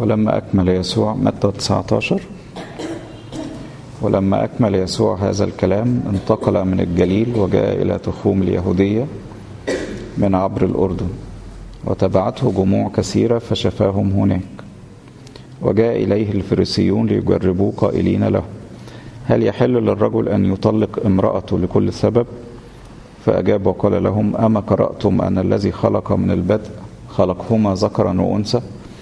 ولما أكمل يسوع متى 19 ولما أكمل يسوع هذا الكلام انتقل من الجليل وجاء إلى تخوم اليهودية من عبر الأردن وتبعته جموع كثيرة فشفاهم هناك وجاء إليه الفريسيون ليجربوه قائلين له هل يحل للرجل أن يطلق امرأته لكل سبب فأجاب وقال لهم أما قرأتم أن الذي خلق من البدء خلقهما ذكرا وأنثى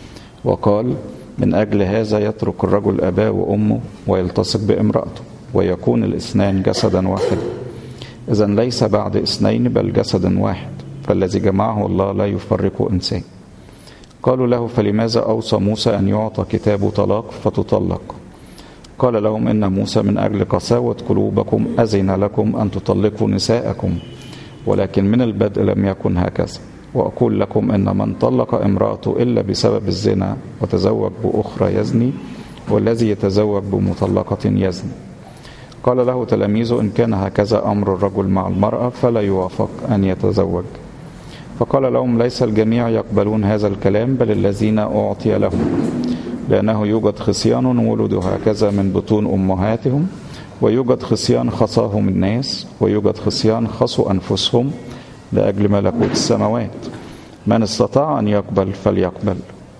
وقال من أجل هذا يترك الرجل أباه وأمه ويلتصق بامرأته ويكون الاثنان جسدا واحدا إذا ليس بعد اثنين بل جسد واحد فالذي جمعه الله لا يفرق إنسان قالوا له فلماذا أوصى موسى أن يعطى كتاب طلاق فتطلق قال لهم إن موسى من أجل قساوة قلوبكم أذن لكم أن تطلقوا نساءكم ولكن من البدء لم يكن هكذا وأقول لكم إن من طلق امرأته إلا بسبب الزنا وتزوج بأخرى يزني والذي يتزوج بمطلقة يزني قال له تلاميذه إن كان هكذا أمر الرجل مع المرأة فلا يوافق أن يتزوج فقال لهم ليس الجميع يقبلون هذا الكلام بل الذين أعطي لهم لأنه يوجد خصيان ولدوا هكذا من بطون أمهاتهم ويوجد خصيان خصاهم الناس ويوجد خصيان خصوا أنفسهم لأجل ملكوت السماوات من استطاع أن يقبل فليقبل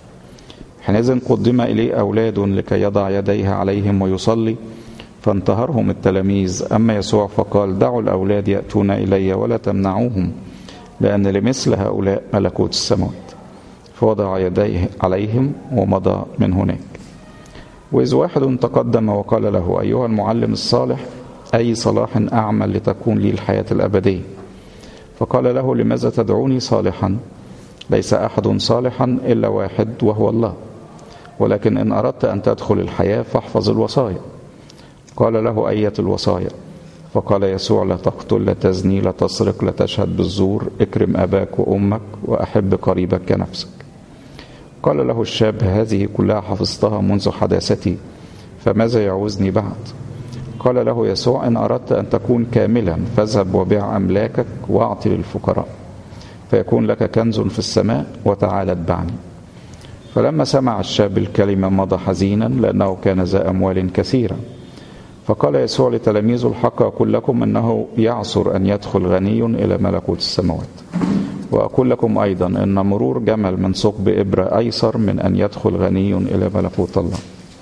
حينئذ قدم إليه أولاد لكي يضع يديه عليهم ويصلي فانتهرهم التلاميذ أما يسوع فقال دعوا الأولاد يأتون إلي ولا تمنعوهم لأن لمثل هؤلاء ملكوت السماوات فوضع يديه عليهم ومضى من هناك وإذ واحد تقدم وقال له أيها المعلم الصالح أي صلاح أعمل لتكون لي الحياة الأبدية فقال له لماذا تدعوني صالحا ليس أحد صالحا إلا واحد وهو الله ولكن إن أردت أن تدخل الحياة فاحفظ الوصايا قال له أية الوصايا فقال يسوع لا تقتل لا تزني لا تسرق لا تشهد بالزور اكرم أباك وأمك وأحب قريبك كنفسك قال له الشاب هذه كلها حفظتها منذ حداثتي فماذا يعوزني بعد قال له يسوع إن أردت أن تكون كاملا فاذهب وبيع أملاكك واعطي للفقراء فيكون لك كنز في السماء وتعال اتبعني فلما سمع الشاب الكلمة مضى حزينا لأنه كان ذا أموال كثيرة فقال يسوع لتلاميذه الحق أقول لكم أنه يعصر أن يدخل غني إلى ملكوت السماوات وأقول لكم أيضا أن مرور جمل من ثقب إبرة أيسر من أن يدخل غني إلى ملكوت الله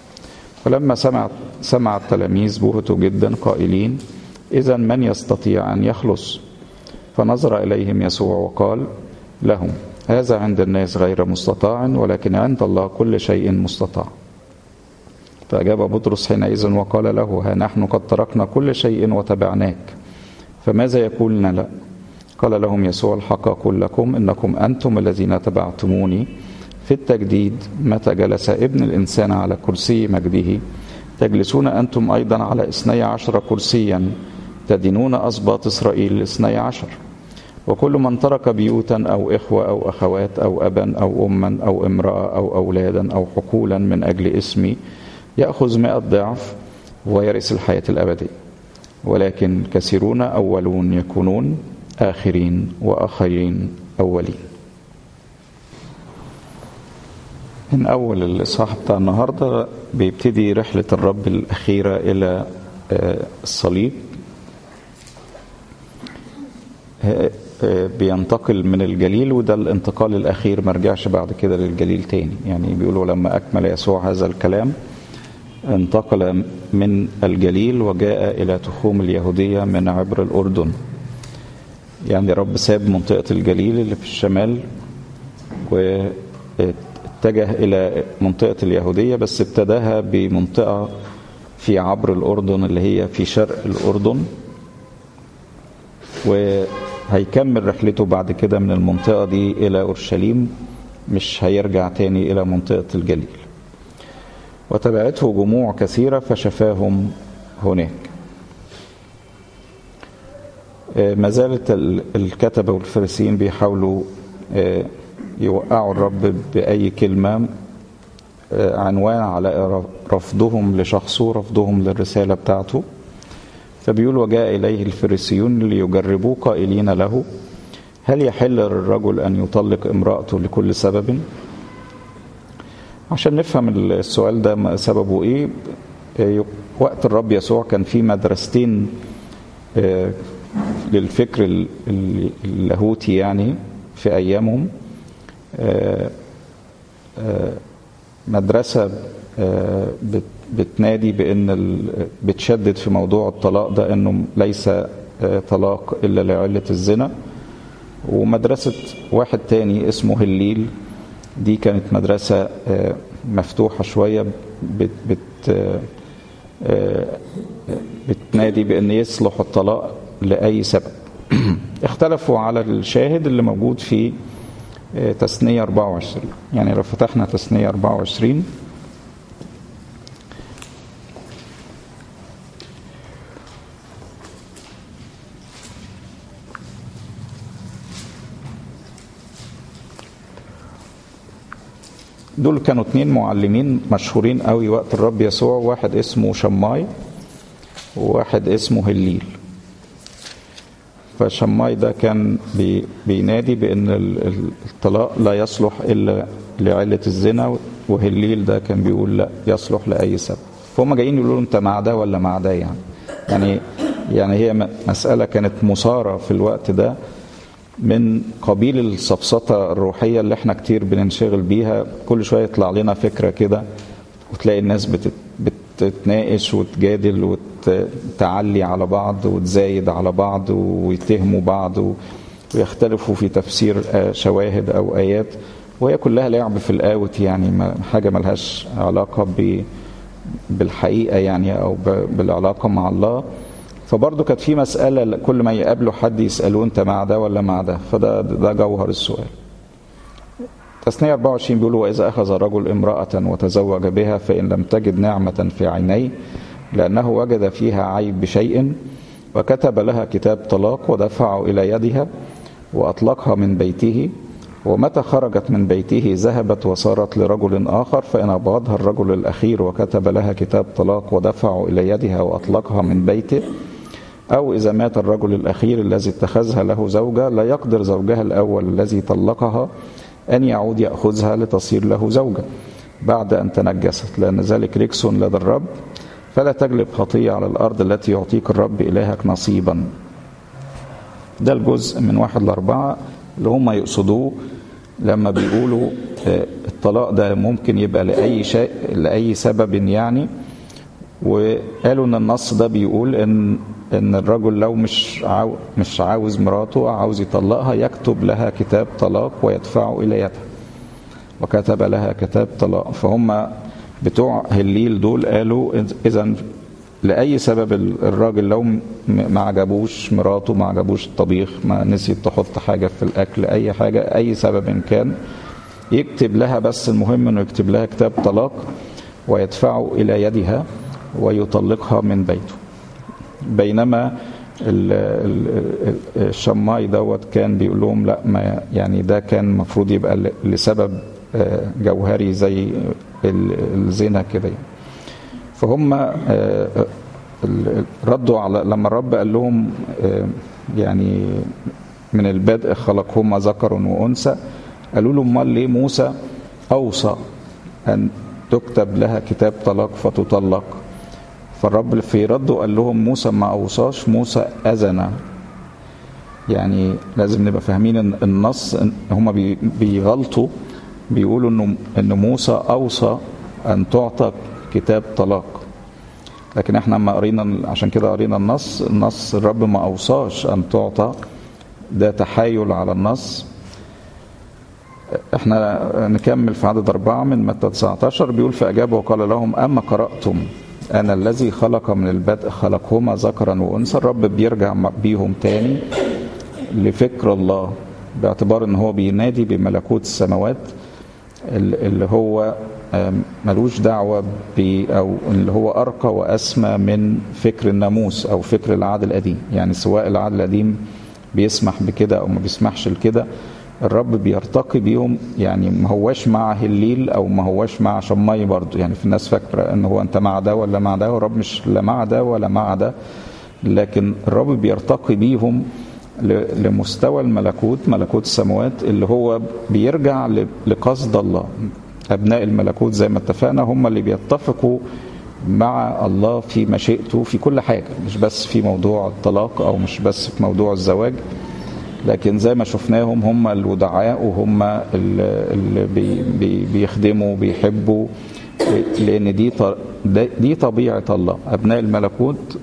فلما سمع سمع التلاميذ بهتوا جدا قائلين إذا من يستطيع أن يخلص فنظر إليهم يسوع وقال لهم هذا عند الناس غير مستطاع ولكن عند الله كل شيء مستطاع فأجاب بطرس حينئذ وقال له ها نحن قد تركنا كل شيء وتبعناك فماذا يقول لا قال لهم يسوع الحق أقول لكم إنكم أنتم الذين تبعتموني في التجديد متى جلس ابن الإنسان على كرسي مجده تجلسون أنتم أيضا على اثني عشر كرسيا تدينون أسباط إسرائيل اثني عشر وكل من ترك بيوتا أو إخوة أو أخوات أو أبا أو أما أو امرأة أو أولادا أو حقولا من أجل اسمي يأخذ مئة ضعف ويرث الحياة الأبدية ولكن كثيرون أولون يكونون آخرين وآخرين أولين من أول الإصحاح بتاع النهاردة بيبتدي رحلة الرب الأخيرة إلى الصليب بينتقل من الجليل وده الانتقال الأخير ما رجعش بعد كده للجليل تاني يعني بيقولوا لما أكمل يسوع هذا الكلام انتقل من الجليل وجاء إلى تخوم اليهودية من عبر الأردن يعني رب ساب منطقة الجليل اللي في الشمال واتجه إلى منطقة اليهودية بس ابتداها بمنطقة في عبر الأردن اللي هي في شرق الأردن وهيكمل رحلته بعد كده من المنطقة دي إلى أورشليم مش هيرجع تاني إلى منطقة الجليل وتبعته جموع كثيرة فشفاهم هناك ما زالت الكتبة والفريسيين بيحاولوا يوقعوا الرب بأي كلمة عنوان على رفضهم لشخصه رفضهم للرسالة بتاعته فبيقول وجاء إليه الفريسيون ليجربوه قائلين له هل يحل للرجل أن يطلق امرأته لكل سبب عشان نفهم السؤال ده سببه ايه وقت الرب يسوع كان في مدرستين للفكر اللاهوتي يعني في ايامهم مدرسه بتنادي بان بتشدد في موضوع الطلاق ده انه ليس طلاق الا لعله الزنا ومدرسه واحد تاني اسمه هليل دي كانت مدرسه مفتوحه شويه بت بت بتنادي بان يصلح الطلاق لاي سبب اختلفوا على الشاهد اللي موجود في تثنية 24 يعني لو فتحنا تثنية 24 دول كانوا اتنين معلمين مشهورين قوي وقت الرب يسوع واحد اسمه شماي وواحد اسمه هليل فشماي ده كان بي بينادي بان الطلاق لا يصلح الا لعله الزنا وهليل ده كان بيقول لا يصلح لاي سبب فهم جايين يقولوا انت مع ده ولا مع ده يعني يعني يعني هي مساله كانت مثاره في الوقت ده من قبيل السفسطه الروحيه اللي احنا كتير بننشغل بيها كل شويه يطلع لنا فكره كده وتلاقي الناس بتت بتتناقش وتجادل وتعلي على بعض وتزايد على بعض ويتهموا بعض ويختلفوا في تفسير شواهد او ايات وهي كلها لعب في الاوت يعني حاجه ملهاش علاقه بالحقيقه يعني او بالعلاقه مع الله فبرضه كانت في مساله كل ما يقابلوا حد يسالوه انت مع ده ولا مع ده فده ده جوهر السؤال تثنية 24 بيقول وإذا أخذ رجل امرأة وتزوج بها فإن لم تجد نعمة في عينيه لأنه وجد فيها عيب بشيء وكتب لها كتاب طلاق ودفعه إلى يدها وأطلقها من بيته ومتى خرجت من بيته ذهبت وصارت لرجل آخر فإن أبغضها الرجل الأخير وكتب لها كتاب طلاق ودفعه إلى يدها وأطلقها من بيته أو إذا مات الرجل الأخير الذي اتخذها له زوجة لا يقدر زوجها الأول الذي طلقها أن يعود يأخذها لتصير له زوجة بعد أن تنجست لأن ذلك ركس لدى الرب فلا تجلب خطية على الأرض التي يعطيك الرب إلهك نصيبا ده الجزء من واحد لأربعة اللي هم يقصدوه لما بيقولوا الطلاق ده ممكن يبقى لأي شيء لأي سبب يعني وقالوا ان النص ده بيقول ان ان الرجل لو مش عاو مش عاوز مراته عاوز يطلقها يكتب لها كتاب طلاق ويدفعه الى يدها وكتب لها كتاب طلاق فهم بتوع هليل دول قالوا اذا لاي سبب الراجل لو ما عجبوش مراته ما عجبوش الطبيخ ما نسيت تحط حاجه في الاكل اي حاجه اي سبب إن كان يكتب لها بس المهم انه يكتب لها كتاب طلاق ويدفعه الى يدها ويطلقها من بيته بينما الشماي دوت كان بيقول لهم لا ما يعني ده كان المفروض يبقى لسبب جوهري زي الزنا كده يعني. فهم ردوا على لما الرب قال لهم يعني من البدء خلقهما ذكر وانثى قالوا له امال ليه موسى اوصى ان تكتب لها كتاب طلاق فتطلق فالرب في رده قال لهم موسى ما اوصاش موسى اذن يعني لازم نبقى فاهمين ان النص هم بيغلطوا بيقولوا انه ان موسى اوصى ان تعطى كتاب طلاق لكن احنا لما قرينا عشان كده قرينا النص النص الرب ما اوصاش ان تعطى ده تحايل على النص احنا نكمل في عدد أربعة من متى 19 بيقول فأجاب وقال لهم أما قرأتم أنا الذي خلق من البدء خلقهما ذكرا وأنثى الرب بيرجع بيهم تاني لفكر الله باعتبار ان هو بينادي بملكوت السماوات اللي هو ملوش دعوة ب أو اللي هو أرقى وأسمى من فكر الناموس أو فكر العهد القديم يعني سواء العهد القديم بيسمح بكده أو ما بيسمحش لكده الرب بيرتقي بيهم يعني ما هواش مع هليل او ما هواش مع شماي برضه يعني في الناس فاكره ان هو انت مع ده ولا مع ده والرب مش لا مع ده ولا مع ده لكن الرب بيرتقي بيهم لمستوى الملكوت ملكوت السماوات اللي هو بيرجع لقصد الله أبناء الملكوت زي ما اتفقنا هم اللي بيتفقوا مع الله في مشيئته في كل حاجة مش بس في موضوع الطلاق أو مش بس في موضوع الزواج لكن زي ما شفناهم هم الودعاء وهم اللي بي بي بيخدموا بيحبوا لأن دي دي طبيعة الله أبناء الملكوت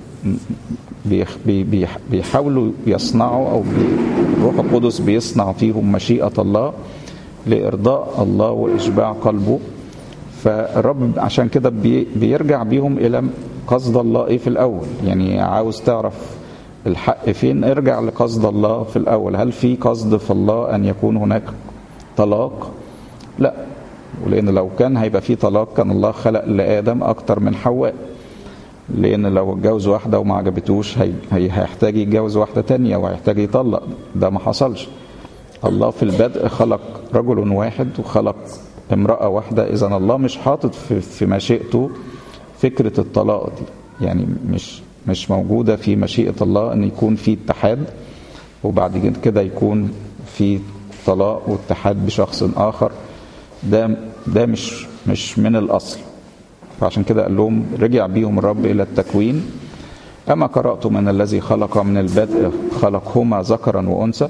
بيحاولوا يصنعوا أو الروح القدس بيصنع فيهم مشيئة الله لإرضاء الله وإشباع قلبه فالرب عشان كده بيرجع بيهم إلى قصد الله إيه في الأول يعني عاوز تعرف الحق فين ارجع لقصد الله في الأول هل في قصد في الله أن يكون هناك طلاق لا ولأن لو كان هيبقى في طلاق كان الله خلق لآدم أكتر من حواء لأن لو اتجوز واحدة وما عجبتوش هي هيحتاج يتجوز واحدة تانية وهيحتاج يطلق ده ما حصلش الله في البدء خلق رجل واحد وخلق امرأة واحدة إذا الله مش حاطط في, في مشيئته فكرة الطلاق دي يعني مش مش موجودة في مشيئة الله أن يكون في اتحاد وبعد كده يكون في طلاق واتحاد بشخص آخر ده ده مش مش من الأصل فعشان كده قال لهم رجع بيهم الرب إلى التكوين أما قرأت من الذي خلق من البدء خلقهما ذكرا وأنثى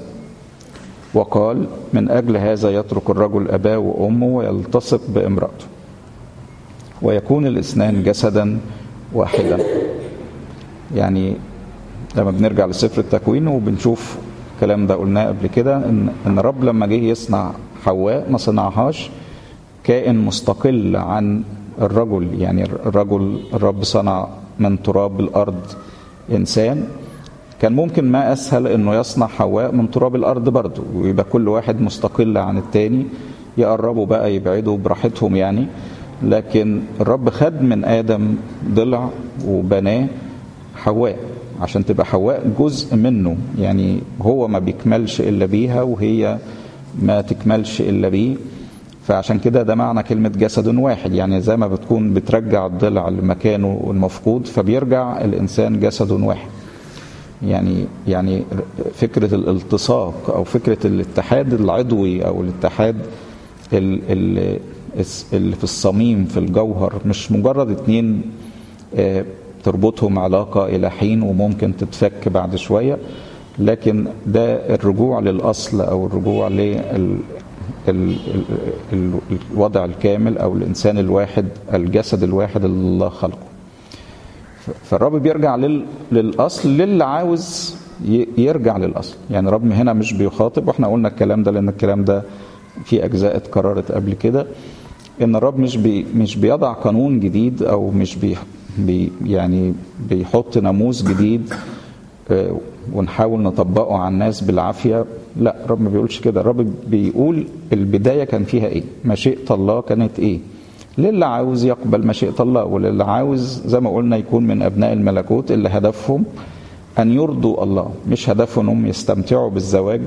وقال من أجل هذا يترك الرجل أباه وأمه ويلتصق بامرأته ويكون الاثنان جسدا واحدا يعني لما بنرجع لسفر التكوين وبنشوف الكلام ده قلناه قبل كده ان ان الرب لما جه يصنع حواء ما صنعهاش كائن مستقل عن الرجل يعني الرجل الرب صنع من تراب الارض انسان كان ممكن ما اسهل انه يصنع حواء من تراب الارض برضه ويبقى كل واحد مستقل عن التاني يقربوا بقى يبعدوا براحتهم يعني لكن الرب خد من ادم ضلع وبناه حواء عشان تبقى حواء جزء منه يعني هو ما بيكملش الا بيها وهي ما تكملش الا بيه فعشان كده ده معنى كلمة جسد واحد يعني زي ما بتكون بترجع الضلع لمكانه المفقود فبيرجع الإنسان جسد واحد يعني يعني فكرة الالتصاق أو فكرة الاتحاد العضوي أو الاتحاد اللي في الصميم في الجوهر مش مجرد اتنين تربطهم علاقة إلى حين وممكن تتفك بعد شوية لكن ده الرجوع للأصل أو الرجوع لل الوضع الكامل او الانسان الواحد الجسد الواحد اللي الله خلقه فالرب بيرجع لل... للاصل للي عاوز يرجع للاصل يعني الرب هنا مش بيخاطب واحنا قلنا الكلام ده لان الكلام ده في اجزاء اتكررت قبل كده ان الرب مش بي... مش بيضع قانون جديد او مش بي... بي... يعني بيحط ناموس جديد ونحاول نطبقه على الناس بالعافيه لا الرب ما بيقولش كده الرب بيقول البدايه كان فيها ايه مشيئه الله كانت ايه للي عاوز يقبل مشيئه الله وللي عاوز زي ما قلنا يكون من ابناء الملكوت اللي هدفهم ان يرضوا الله مش هدفهم انهم يستمتعوا بالزواج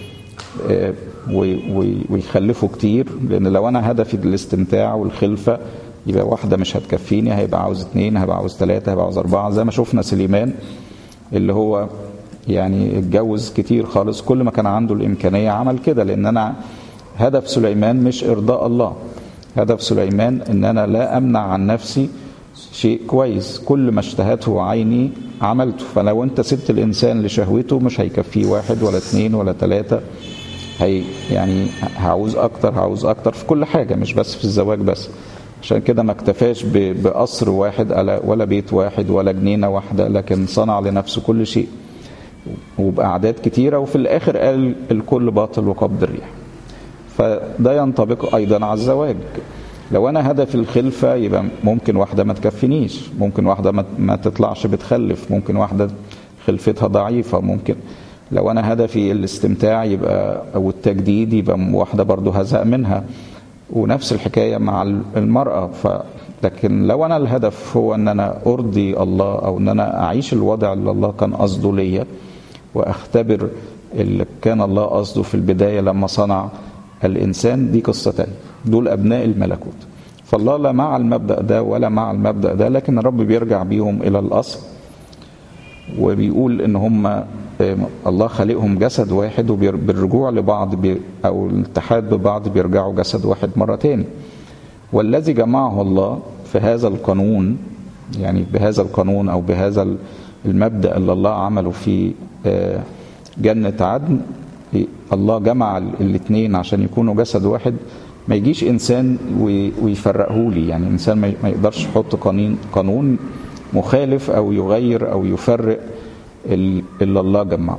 ويخلفوا كتير لان لو انا هدفي الاستمتاع والخلفه يبقى واحده مش هتكفيني هيبقى عاوز اثنين هيبقى عاوز ثلاثه هيبقى عاوز اربعه زي ما شفنا سليمان اللي هو يعني اتجوز كتير خالص كل ما كان عنده الإمكانية عمل كده لأن أنا هدف سليمان مش إرضاء الله هدف سليمان أن أنا لا أمنع عن نفسي شيء كويس كل ما اشتهته عيني عملته فلو أنت سبت الإنسان لشهوته مش هيكفيه واحد ولا اتنين ولا تلاتة هي يعني هعوز أكتر هعوز أكتر في كل حاجة مش بس في الزواج بس عشان كده ما اكتفاش بقصر واحد ولا بيت واحد ولا جنينة واحدة لكن صنع لنفسه كل شيء وبأعداد كتيرة وفي الآخر قال الكل باطل وقبض الريح فده ينطبق أيضا على الزواج لو أنا هدفي الخلفة يبقى ممكن واحدة ما تكفينيش ممكن واحدة ما تطلعش بتخلف ممكن واحدة خلفتها ضعيفة ممكن لو أنا هدفي الاستمتاع يبقى أو التجديد يبقى واحدة برضو هزهق منها ونفس الحكاية مع المرأة ف لكن لو أنا الهدف هو أن أنا أرضي الله أو أن أنا أعيش الوضع اللي الله كان قصده ليا وأختبر اللي كان الله قصده في البداية لما صنع الإنسان دي قصة تانية دول أبناء الملكوت فالله لا مع المبدأ ده ولا مع المبدأ ده لكن الرب بيرجع بيهم إلى الأصل وبيقول إن هم الله خالقهم جسد واحد وبالرجوع لبعض بي أو الاتحاد ببعض بيرجعوا جسد واحد مرة تاني والذي جمعه الله في هذا القانون يعني بهذا القانون او بهذا المبدا اللي الله عمله في جنه عدن الله جمع الاثنين عشان يكونوا جسد واحد ما يجيش انسان ويفرقه لي يعني انسان ما يقدرش يحط قانون قانون مخالف او يغير او يفرق اللي الله جمعه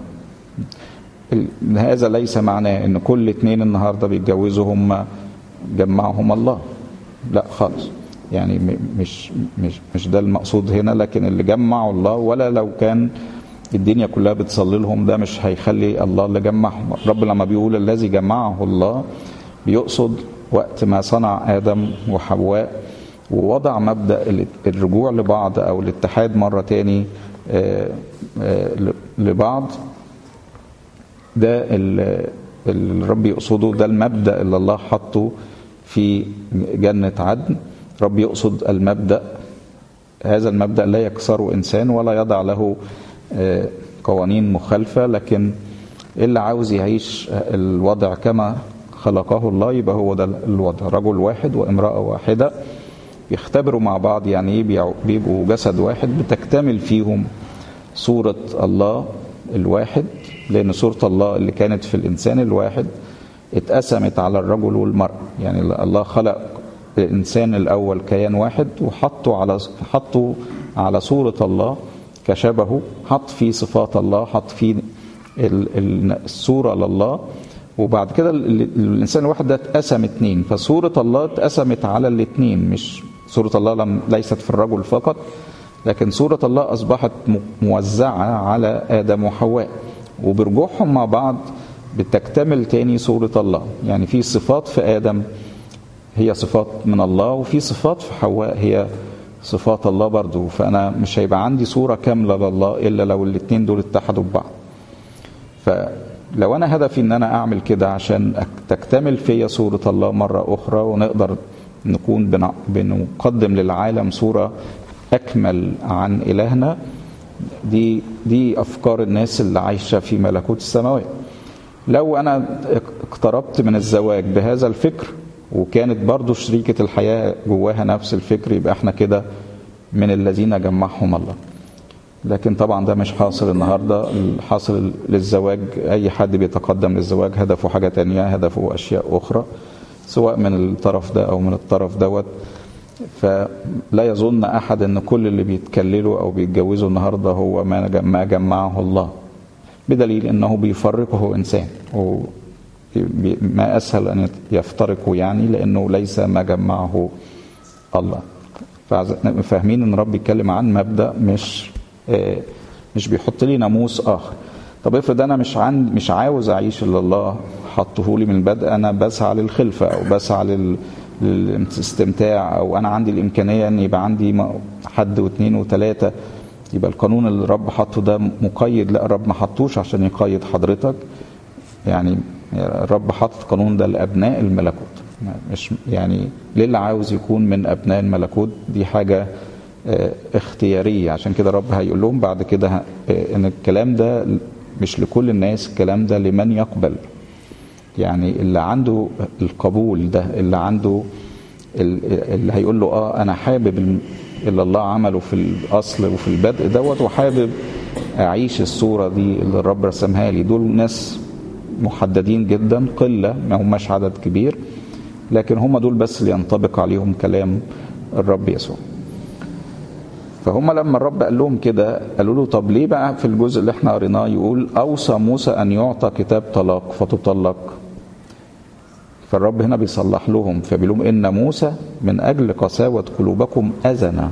هذا ليس معناه ان كل اتنين النهارده بيتجوزوا هم جمعهم الله لا خالص يعني مش مش مش ده المقصود هنا لكن اللي جمعوا الله ولا لو كان الدنيا كلها بتصلي لهم ده مش هيخلي الله اللي جمعهم رب لما بيقول الذي جمعه الله بيقصد وقت ما صنع ادم وحواء ووضع مبدا الرجوع لبعض او الاتحاد مره تاني لبعض ده اللي الرب يقصده ده المبدا اللي الله حطه في جنه عدن رب يقصد المبدا هذا المبدا لا يكسره انسان ولا يضع له قوانين مخالفه لكن اللي عاوز يعيش الوضع كما خلقه الله يبقى هو ده الوضع رجل واحد وامراه واحده بيختبروا مع بعض يعني ايه بيبقوا جسد واحد بتكتمل فيهم صوره الله الواحد لان صوره الله اللي كانت في الانسان الواحد اتقسمت على الرجل والمراه يعني الله خلق الانسان الاول كيان واحد وحطه على حطه على صوره الله كشبهه حط فيه صفات الله حط فيه الصوره لله وبعد كده الانسان الواحد ده اتقسم اتنين فصوره الله اتقسمت على الاتنين مش صوره الله لم ليست في الرجل فقط لكن صوره الله اصبحت موزعه على ادم وحواء وبرجوعهم مع بعض بتكتمل تاني صوره الله يعني في صفات في ادم هي صفات من الله وفي صفات في حواء هي صفات الله برضو فأنا مش هيبقى عندي صورة كاملة لله إلا لو الاتنين دول اتحدوا ببعض فلو أنا هدفي إن أنا أعمل كده عشان تكتمل فيا صورة الله مرة أخرى ونقدر نكون بنقدم للعالم صورة أكمل عن إلهنا دي دي أفكار الناس اللي عايشة في ملكوت السماوات لو أنا اقتربت من الزواج بهذا الفكر وكانت برضو شريكة الحياة جواها نفس الفكر يبقى احنا كده من الذين جمعهم الله لكن طبعا ده مش حاصل النهاردة الحاصل للزواج أي حد بيتقدم للزواج هدفه حاجة تانية هدفه أشياء أخرى سواء من الطرف ده أو من الطرف دوت فلا يظن أحد أن كل اللي بيتكللوا أو بيتجوزوا النهاردة هو ما جمعه الله بدليل أنه بيفرقه إنسان ما أسهل أن يفترقوا يعني لأنه ليس ما جمعه الله فاهمين أن رب بيتكلم عن مبدأ مش مش بيحط لي ناموس آخر طب افرض أنا مش عن مش عاوز أعيش اللي الله حطه لي من البدء أنا بسعى للخلفة أو بسعى لل للاستمتاع أو أنا عندي الإمكانية أن يبقى عندي حد واثنين وثلاثة يبقى القانون اللي الرب حطه ده مقيد لا الرب ما حطوش عشان يقيد حضرتك يعني الرب حاطط القانون ده لابناء الملكوت مش يعني ليه اللي عاوز يكون من ابناء الملكوت دي حاجه اختياريه عشان كده الرب هيقول لهم بعد كده ان الكلام ده مش لكل الناس الكلام ده لمن يقبل يعني اللي عنده القبول ده اللي عنده اللي هيقول له اه انا حابب اللي الله عمله في الاصل وفي البدء دوت وحابب اعيش الصوره دي اللي الرب رسمها لي دول ناس محددين جدا قله ما هماش عدد كبير لكن هم دول بس اللي ينطبق عليهم كلام الرب يسوع فهم لما الرب قال لهم كده قالوا له طب ليه بقى في الجزء اللي احنا قريناه يقول اوصى موسى ان يعطى كتاب طلاق فتطلق فالرب هنا بيصلح لهم فبيقول لهم ان موسى من اجل قساوه قلوبكم اذن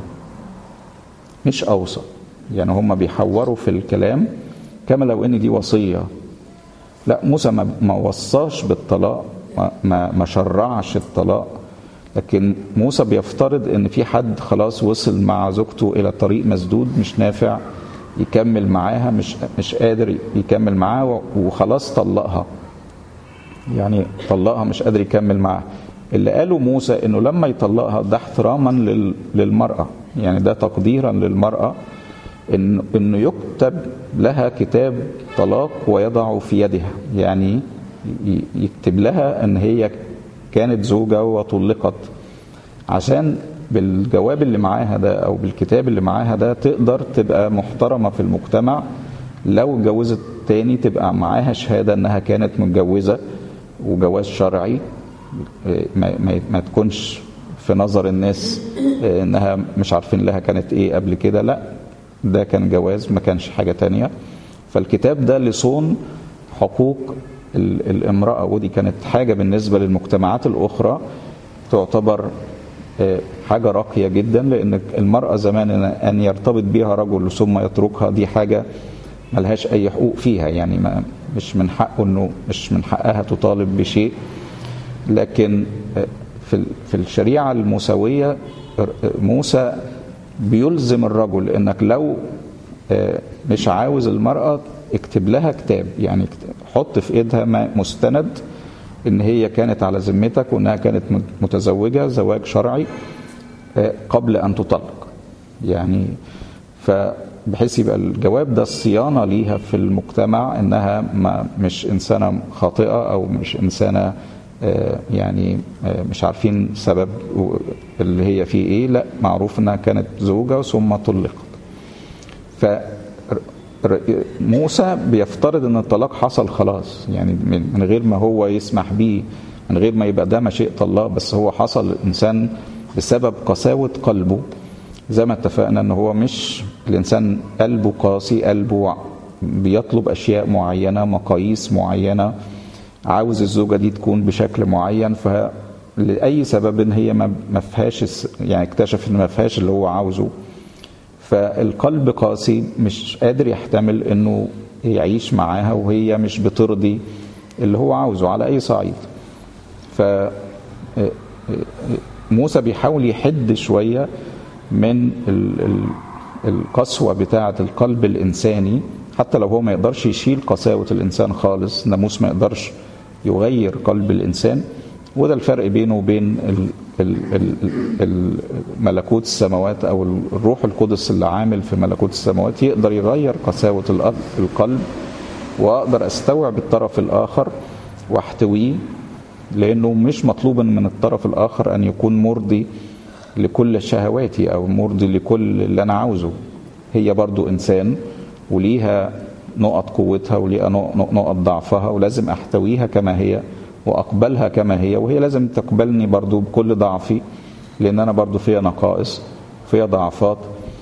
مش اوصى يعني هم بيحوروا في الكلام كما لو ان دي وصيه لا موسى ما, ما وصاش بالطلاق ما, ما شرعش الطلاق لكن موسى بيفترض ان في حد خلاص وصل مع زوجته الى طريق مسدود مش نافع يكمل معاها مش مش قادر يكمل معاها وخلاص طلقها يعني طلقها مش قادر يكمل معاها اللي قاله موسى انه لما يطلقها ده احتراما للمراه يعني ده تقديرا للمراه إن انه يكتب لها كتاب طلاق ويضع في يدها يعني يكتب لها ان هي كانت زوجه وطلقت عشان بالجواب اللي معاها ده او بالكتاب اللي معاها ده تقدر تبقى محترمه في المجتمع لو اتجوزت تاني تبقى معاها شهاده انها كانت متجوزه وجواز شرعي ما, ما, ما تكونش في نظر الناس انها مش عارفين لها كانت ايه قبل كده لا ده كان جواز ما كانش حاجه تانية فالكتاب ده لصون حقوق الامراه ودي كانت حاجه بالنسبه للمجتمعات الاخرى تعتبر حاجة راقية جدا لأن المرأة زمان أن يرتبط بها رجل ثم يتركها دي حاجة ملهاش أي حقوق فيها يعني ما مش من حقه أنه مش من حقها تطالب بشيء لكن في في الشريعة الموسوية موسى بيلزم الرجل أنك لو مش عاوز المرأة اكتب لها كتاب يعني حط في ايدها مستند ان هي كانت على ذمتك وانها كانت متزوجه زواج شرعي قبل ان تطلق يعني فبحيث يبقى الجواب ده الصيانه ليها في المجتمع انها ما مش انسانه خاطئه او مش انسانه يعني مش عارفين سبب اللي هي فيه ايه لا معروف انها كانت زوجه ثم طلقت ف موسى بيفترض ان الطلاق حصل خلاص يعني من غير ما هو يسمح بيه من غير ما يبقى ده مشيئة الله بس هو حصل الانسان بسبب قساوة قلبه زي ما اتفقنا ان هو مش الانسان قلبه قاسي قلبه بيطلب اشياء معينة مقاييس معينة عاوز الزوجة دي تكون بشكل معين ف لأي سبب هي ما فيهاش يعني اكتشف ان ما فيهاش اللي هو عاوزه فالقلب قاسي مش قادر يحتمل انه يعيش معاها وهي مش بترضي اللي هو عاوزه على اي صعيد ف موسى بيحاول يحد شويه من القسوه بتاعه القلب الانساني حتى لو هو ما يقدرش يشيل قساوه الانسان خالص ناموس ما يقدرش يغير قلب الانسان وده الفرق بينه وبين ملكوت السماوات او الروح القدس اللي عامل في ملكوت السماوات يقدر يغير قساوه القلب واقدر استوعب الطرف الاخر واحتويه لانه مش مطلوب من الطرف الاخر ان يكون مرضي لكل شهواتي او مرضي لكل اللي انا عاوزه هي برضو انسان وليها نقط قوتها وليها نقط ضعفها ولازم احتويها كما هي واقبلها كما هي وهي لازم تقبلني برضو بكل ضعفي لان انا برضو فيها نقائص فيها ضعفات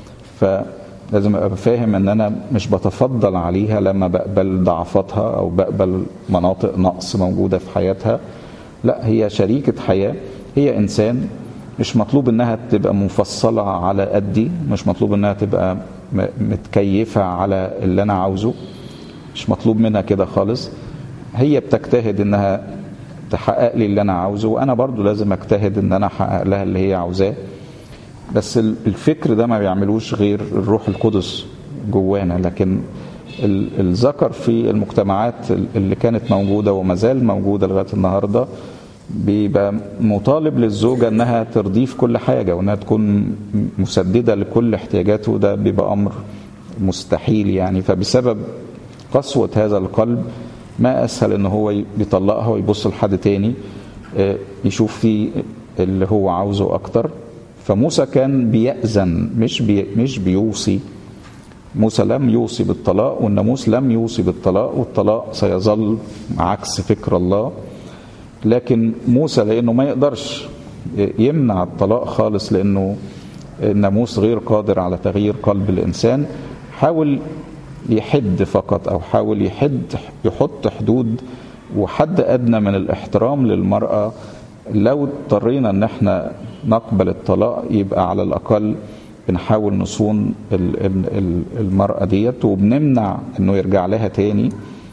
فلازم ابقى فاهم ان انا مش بتفضل عليها لما بقبل ضعفاتها او بقبل مناطق نقص موجوده في حياتها لا هي شريكه حياه هي انسان مش مطلوب انها تبقى مفصله على قدي مش مطلوب انها تبقى متكيفه على اللي انا عاوزه مش مطلوب منها كده خالص هي بتجتهد انها تحقق لي اللي انا عاوزه وانا برضو لازم اجتهد ان انا احقق لها اللي هي عاوزاه بس الفكر ده ما بيعملوش غير الروح القدس جوانا لكن الذكر في المجتمعات اللي كانت موجودة وما زال موجودة لغاية النهاردة بيبقى مطالب للزوجة انها ترضيه في كل حاجة وانها تكون مسددة لكل احتياجاته ده بيبقى امر مستحيل يعني فبسبب قسوة هذا القلب ما اسهل ان هو يطلقها ويبص لحد تاني يشوف فيه اللي هو عاوزه اكتر فموسى كان بيأذن مش بي مش بيوصي موسى لم يوصي بالطلاق والناموس لم يوصي بالطلاق والطلاق سيظل عكس فكر الله لكن موسى لانه ما يقدرش يمنع الطلاق خالص لانه الناموس غير قادر على تغيير قلب الانسان حاول يحد فقط او حاول يحد يحط حدود وحد ادنى من الاحترام للمراه لو اضطرينا ان احنا نقبل الطلاق يبقى على الاقل بنحاول نصون المرأة ديت وبنمنع انه يرجع لها تاني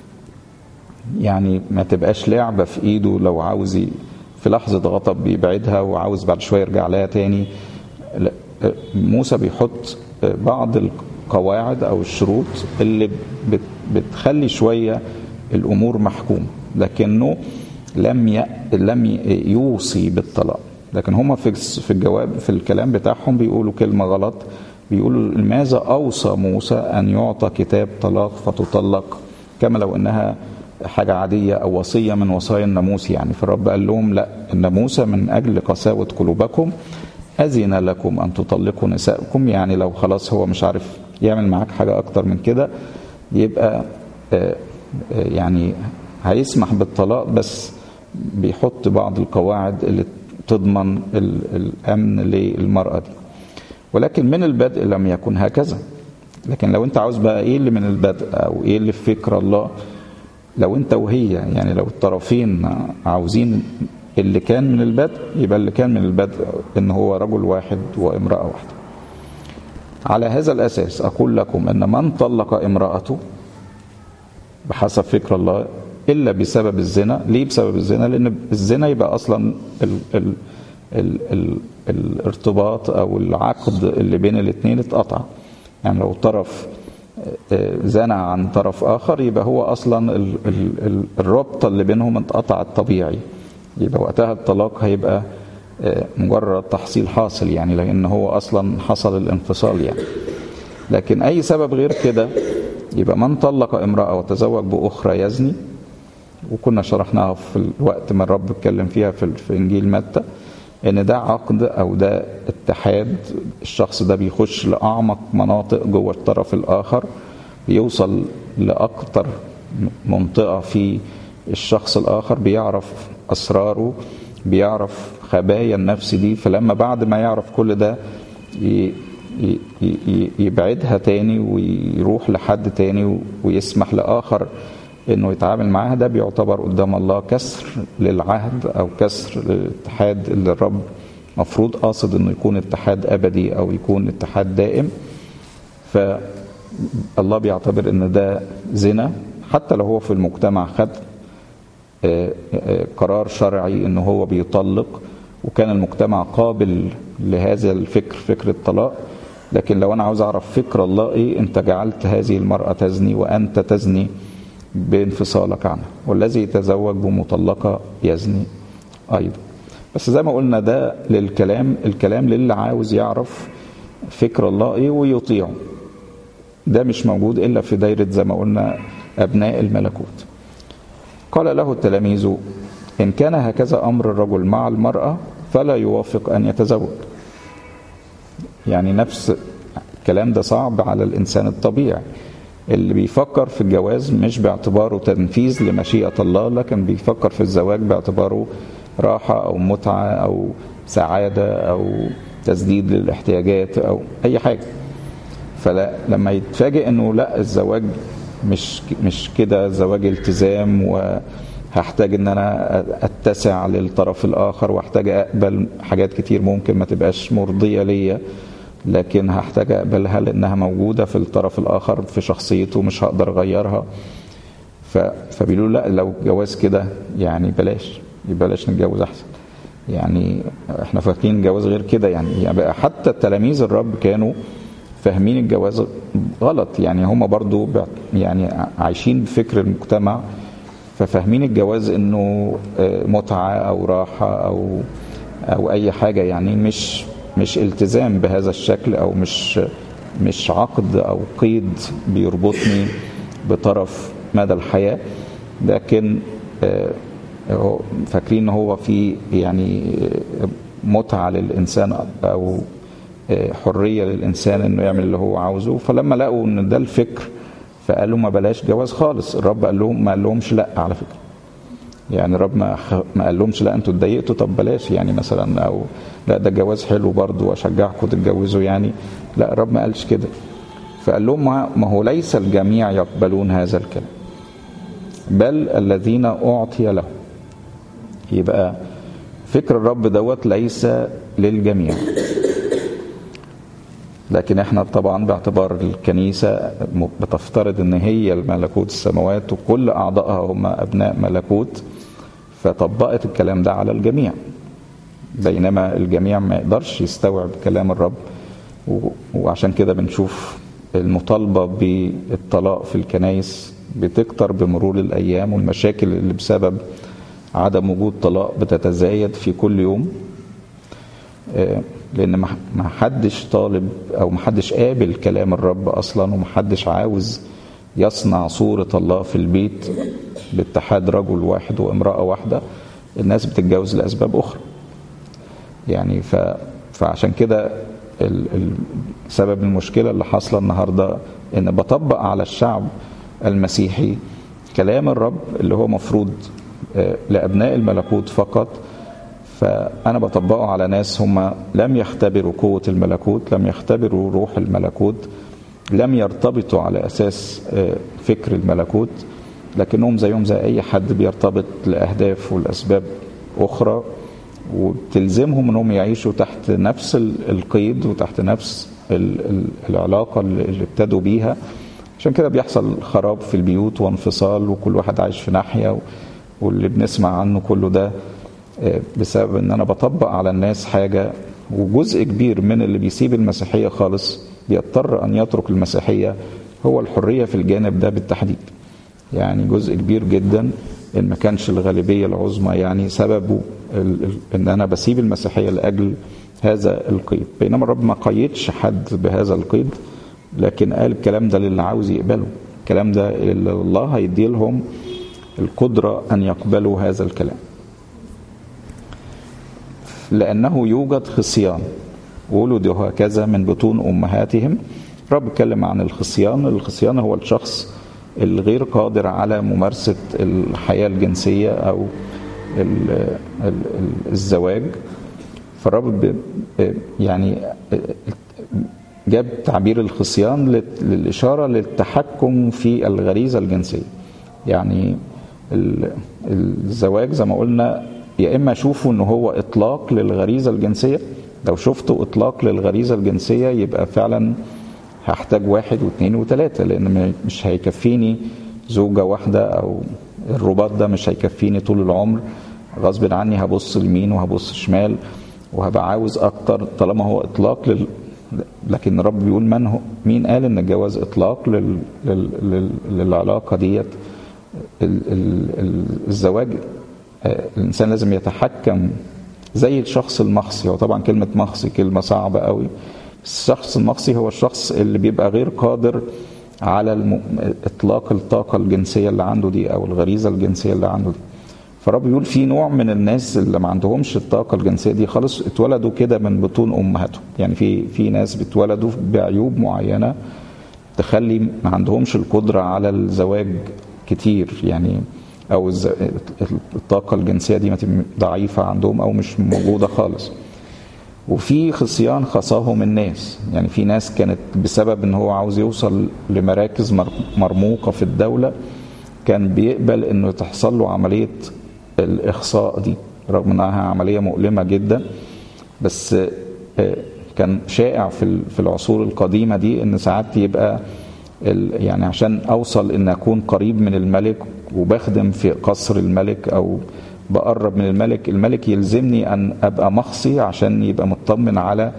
يعني ما تبقاش لعبة في ايده لو عاوز في لحظة غضب بيبعدها وعاوز بعد شوية يرجع لها تاني موسى بيحط بعض القواعد او الشروط اللي بتخلي شوية الامور محكومة لكنه لم ي... لم يوصي بالطلاق لكن هم في في الجواب في الكلام بتاعهم بيقولوا كلمه غلط بيقولوا لماذا اوصى موسى ان يعطى كتاب طلاق فتطلق كما لو انها حاجة عادية أو وصية من وصايا الناموس يعني فالرب قال لهم لا الناموس من أجل قساوة قلوبكم أذن لكم أن تطلقوا نسائكم يعني لو خلاص هو مش عارف يعمل معاك حاجة أكتر من كده يبقى يعني هيسمح بالطلاق بس بيحط بعض القواعد اللي تضمن الأمن للمرأة دي ولكن من البدء لم يكن هكذا لكن لو انت عاوز بقى ايه اللي من البدء او ايه اللي في فكر الله لو انت وهي يعني لو الطرفين عاوزين اللي كان من البدء يبقى اللي كان من البدء ان هو رجل واحد وامرأة واحدة على هذا الاساس اقول لكم ان من طلق امرأته بحسب فكر الله الا بسبب الزنا ليه بسبب الزنا لان الزنا يبقى اصلا ال ال ال ال الارتباط او العقد اللي بين الاثنين اتقطع يعني لو طرف زنى عن طرف اخر يبقى هو اصلا ال ال الرابطه اللي بينهم اتقطعت طبيعي يبقى وقتها الطلاق هيبقى مجرد تحصيل حاصل يعني لان هو اصلا حصل الانفصال يعني لكن اي سبب غير كده يبقى من طلق امراه وتزوج باخرى يزني وكنا شرحناها في الوقت ما الرب اتكلم فيها في, في انجيل متى ان ده عقد او ده اتحاد الشخص ده بيخش لاعمق مناطق جوه الطرف الاخر بيوصل لاكتر منطقه في الشخص الاخر بيعرف اسراره بيعرف خبايا النفس دي فلما بعد ما يعرف كل ده يبعدها تاني ويروح لحد تاني ويسمح لاخر انه يتعامل معاها ده بيعتبر قدام الله كسر للعهد او كسر للاتحاد اللي الرب مفروض قاصد انه يكون اتحاد ابدي او يكون اتحاد دائم فالله بيعتبر ان ده زنا حتى لو هو في المجتمع خد قرار شرعي ان هو بيطلق وكان المجتمع قابل لهذا الفكر فكر الطلاق لكن لو انا عاوز اعرف فكر الله ايه انت جعلت هذه المراه تزني وانت تزني بانفصالك عنها والذي يتزوج بمطلقة يزني أيضا بس زي ما قلنا ده للكلام الكلام للي عاوز يعرف فكر الله ايه ويطيعه ده مش موجود الا في دايرة زي ما قلنا ابناء الملكوت قال له التلاميذ ان كان هكذا امر الرجل مع المرأة فلا يوافق ان يتزوج يعني نفس الكلام ده صعب على الانسان الطبيعي اللي بيفكر في الجواز مش باعتباره تنفيذ لمشيئة الله لكن بيفكر في الزواج باعتباره راحة أو متعة أو سعادة أو تسديد للاحتياجات أو أي حاجة فلما يتفاجئ إنه لا الزواج مش مش كده الزواج التزام وهحتاج إن أنا أتسع للطرف الآخر وأحتاج أقبل حاجات كتير ممكن ما تبقاش مرضية ليا لكن هحتاج اقبلها لانها موجوده في الطرف الاخر في شخصيته مش هقدر اغيرها فبيقولوا لا لو جواز كده يعني بلاش بلاش نتجوز احسن يعني احنا فاكرين الجواز غير كده يعني, يعني حتى التلاميذ الرب كانوا فاهمين الجواز غلط يعني هم برضو يعني عايشين بفكر المجتمع ففاهمين الجواز انه متعه او راحه او او اي حاجه يعني مش مش التزام بهذا الشكل او مش مش عقد او قيد بيربطني بطرف مدى الحياه لكن فاكرين ان هو في يعني متعه للانسان او حريه للانسان انه يعمل اللي هو عاوزه فلما لقوا ان ده الفكر فقالوا ما بلاش جواز خالص الرب قال لهم ما قال لهمش لا على فكره يعني الرب ما ما قال لهمش لا انتوا اتضايقتوا طب بلاش يعني مثلا او لا ده جواز حلو برضه واشجعكم تتجوزوا يعني لا الرب ما قالش كده فقال لهم ما هو ليس الجميع يقبلون هذا الكلام بل الذين اعطي لهم يبقى فكر الرب دوت ليس للجميع لكن احنا طبعا باعتبار الكنيسة بتفترض ان هي الملكوت السماوات وكل اعضائها هم ابناء ملكوت فطبقت الكلام ده على الجميع بينما الجميع ما يقدرش يستوعب كلام الرب وعشان كده بنشوف المطالبة بالطلاق في الكنايس بتكتر بمرور الأيام والمشاكل اللي بسبب عدم وجود طلاق بتتزايد في كل يوم لأن ما حدش طالب أو ما حدش قابل كلام الرب أصلا وما حدش عاوز يصنع صورة الله في البيت باتحاد رجل واحد وامرأة واحدة الناس بتتجوز لأسباب أخرى يعني ف... فعشان كده ال... ال... سبب المشكلة اللي حاصلة النهاردة إن بطبق على الشعب المسيحي كلام الرب اللي هو مفروض لأبناء الملكوت فقط فأنا بطبقه على ناس هم لم يختبروا قوة الملكوت لم يختبروا روح الملكوت لم يرتبطوا على أساس فكر الملكوت لكنهم زيهم زي أي حد بيرتبط لأهداف والأسباب أخرى وبتلزمهم أنهم يعيشوا تحت نفس القيد وتحت نفس العلاقة اللي ابتدوا بيها عشان كده بيحصل خراب في البيوت وانفصال وكل واحد عايش في ناحية واللي بنسمع عنه كله ده بسبب ان انا بطبق على الناس حاجة وجزء كبير من اللي بيسيب المسيحية خالص بيضطر ان يترك المسيحية هو الحرية في الجانب ده بالتحديد يعني جزء كبير جدا ان ما كانش الغالبية العظمى يعني سببه ان انا بسيب المسيحية لاجل هذا القيد بينما الرب ما قيدش حد بهذا القيد لكن قال الكلام ده للي عاوز يقبله الكلام ده اللي الله هيدي لهم القدرة أن يقبلوا هذا الكلام لأنه يوجد خصيان ولدوا هكذا من بطون أمهاتهم رب اتكلم عن الخصيان الخصيان هو الشخص الغير قادر على ممارسة الحياة الجنسية أو الزواج فالرب يعني جاب تعبير الخصيان للإشارة للتحكم في الغريزة الجنسية يعني الزواج زي ما قلنا يا إما أشوفه إن هو إطلاق للغريزة الجنسية لو شفته إطلاق للغريزة الجنسية يبقى فعلا هحتاج واحد واثنين وثلاثة لأن مش هيكفيني زوجة واحدة أو الرباط ده مش هيكفيني طول العمر غصب عني هبص لمين وهبص شمال وهبقى عاوز أكتر طالما هو إطلاق لل... لكن الرب بيقول من هو مين قال ان الجواز اطلاق لل... لل... للعلاقه ديت ال... ال... الزواج الانسان لازم يتحكم زي الشخص المخصي هو طبعا كلمه مخصي كلمه صعبه قوي الشخص المخصي هو الشخص اللي بيبقى غير قادر على الم... اطلاق الطاقه الجنسيه اللي عنده دي او الغريزه الجنسيه اللي عنده دي فالرب بيقول في نوع من الناس اللي ما عندهمش الطاقه الجنسيه دي خالص اتولدوا كده من بطون امهاتهم يعني في في ناس بيتولدوا بعيوب معينه تخلي ما عندهمش القدره على الزواج كتير يعني او الطاقه الجنسيه دي ضعيفه عندهم او مش موجوده خالص وفي خصيان خصاهم الناس يعني في ناس كانت بسبب ان هو عاوز يوصل لمراكز مرموقه في الدوله كان بيقبل انه تحصل له عمليه الاخصاء دي رغم انها عمليه مؤلمه جدا بس كان شائع في في العصور القديمه دي ان ساعات يبقى يعني عشان اوصل ان اكون قريب من الملك وبخدم في قصر الملك او بقرب من الملك الملك يلزمني ان ابقى مخصي عشان يبقى مطمن على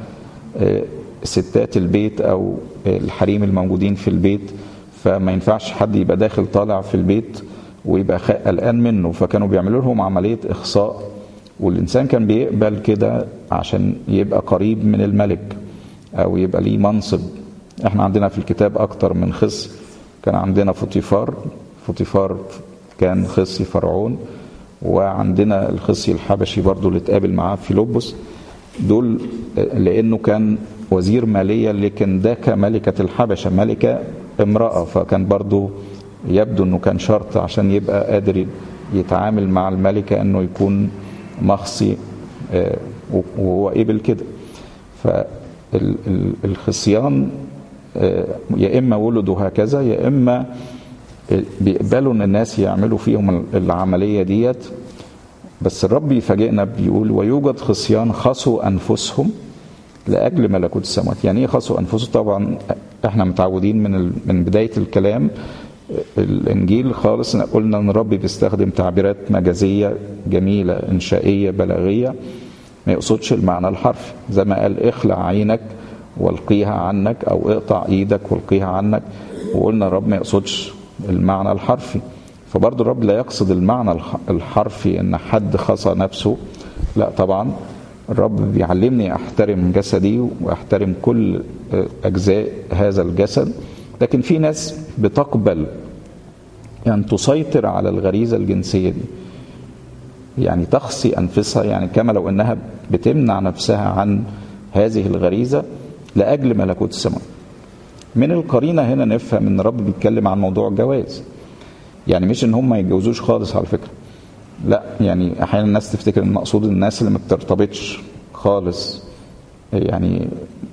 ستات البيت او الحريم الموجودين في البيت فما ينفعش حد يبقى داخل طالع في البيت ويبقى قلقان منه فكانوا بيعملوا لهم عمليه اخصاء والانسان كان بيقبل كده عشان يبقى قريب من الملك او يبقى ليه منصب احنا عندنا في الكتاب اكتر من خص كان عندنا فوتيفار فوتيفار كان خصي فرعون وعندنا الخصي الحبشي برضو اللي اتقابل معاه في لوبوس دول لانه كان وزير مالية لكن ده كملكة الحبشة ملكة امرأة فكان برضو يبدو انه كان شرط عشان يبقى قادر يتعامل مع الملكة انه يكون مخصي وهو قبل كده فالخصيان يا اما ولدوا هكذا يا اما بيقبلوا ان الناس يعملوا فيهم العمليه ديت بس الرب يفاجئنا بيقول ويوجد خصيان خصوا انفسهم لاجل ملكوت السماوات يعني ايه خصوا انفسهم طبعا احنا متعودين من من بدايه الكلام الانجيل خالص قلنا ان الرب بيستخدم تعبيرات مجازيه جميله انشائيه بلاغيه ما يقصدش المعنى الحرفي زي ما قال اخلع عينك والقيها عنك او اقطع ايدك والقيها عنك وقلنا الرب ما يقصدش المعنى الحرفي فبرضه الرب لا يقصد المعنى الحرفي ان حد خصى نفسه لا طبعا الرب بيعلمني احترم جسدي واحترم كل اجزاء هذا الجسد لكن في ناس بتقبل يعني تسيطر على الغريزة الجنسية دي يعني تخصي أنفسها يعني كما لو أنها بتمنع نفسها عن هذه الغريزة لأجل ملكوت السماء من القرينة هنا نفهم أن الرب بيتكلم عن موضوع الجواز يعني مش ان هم ما يتجوزوش خالص على فكره لا يعني احيانا الناس تفتكر ان مقصود الناس اللي ما بترتبطش خالص يعني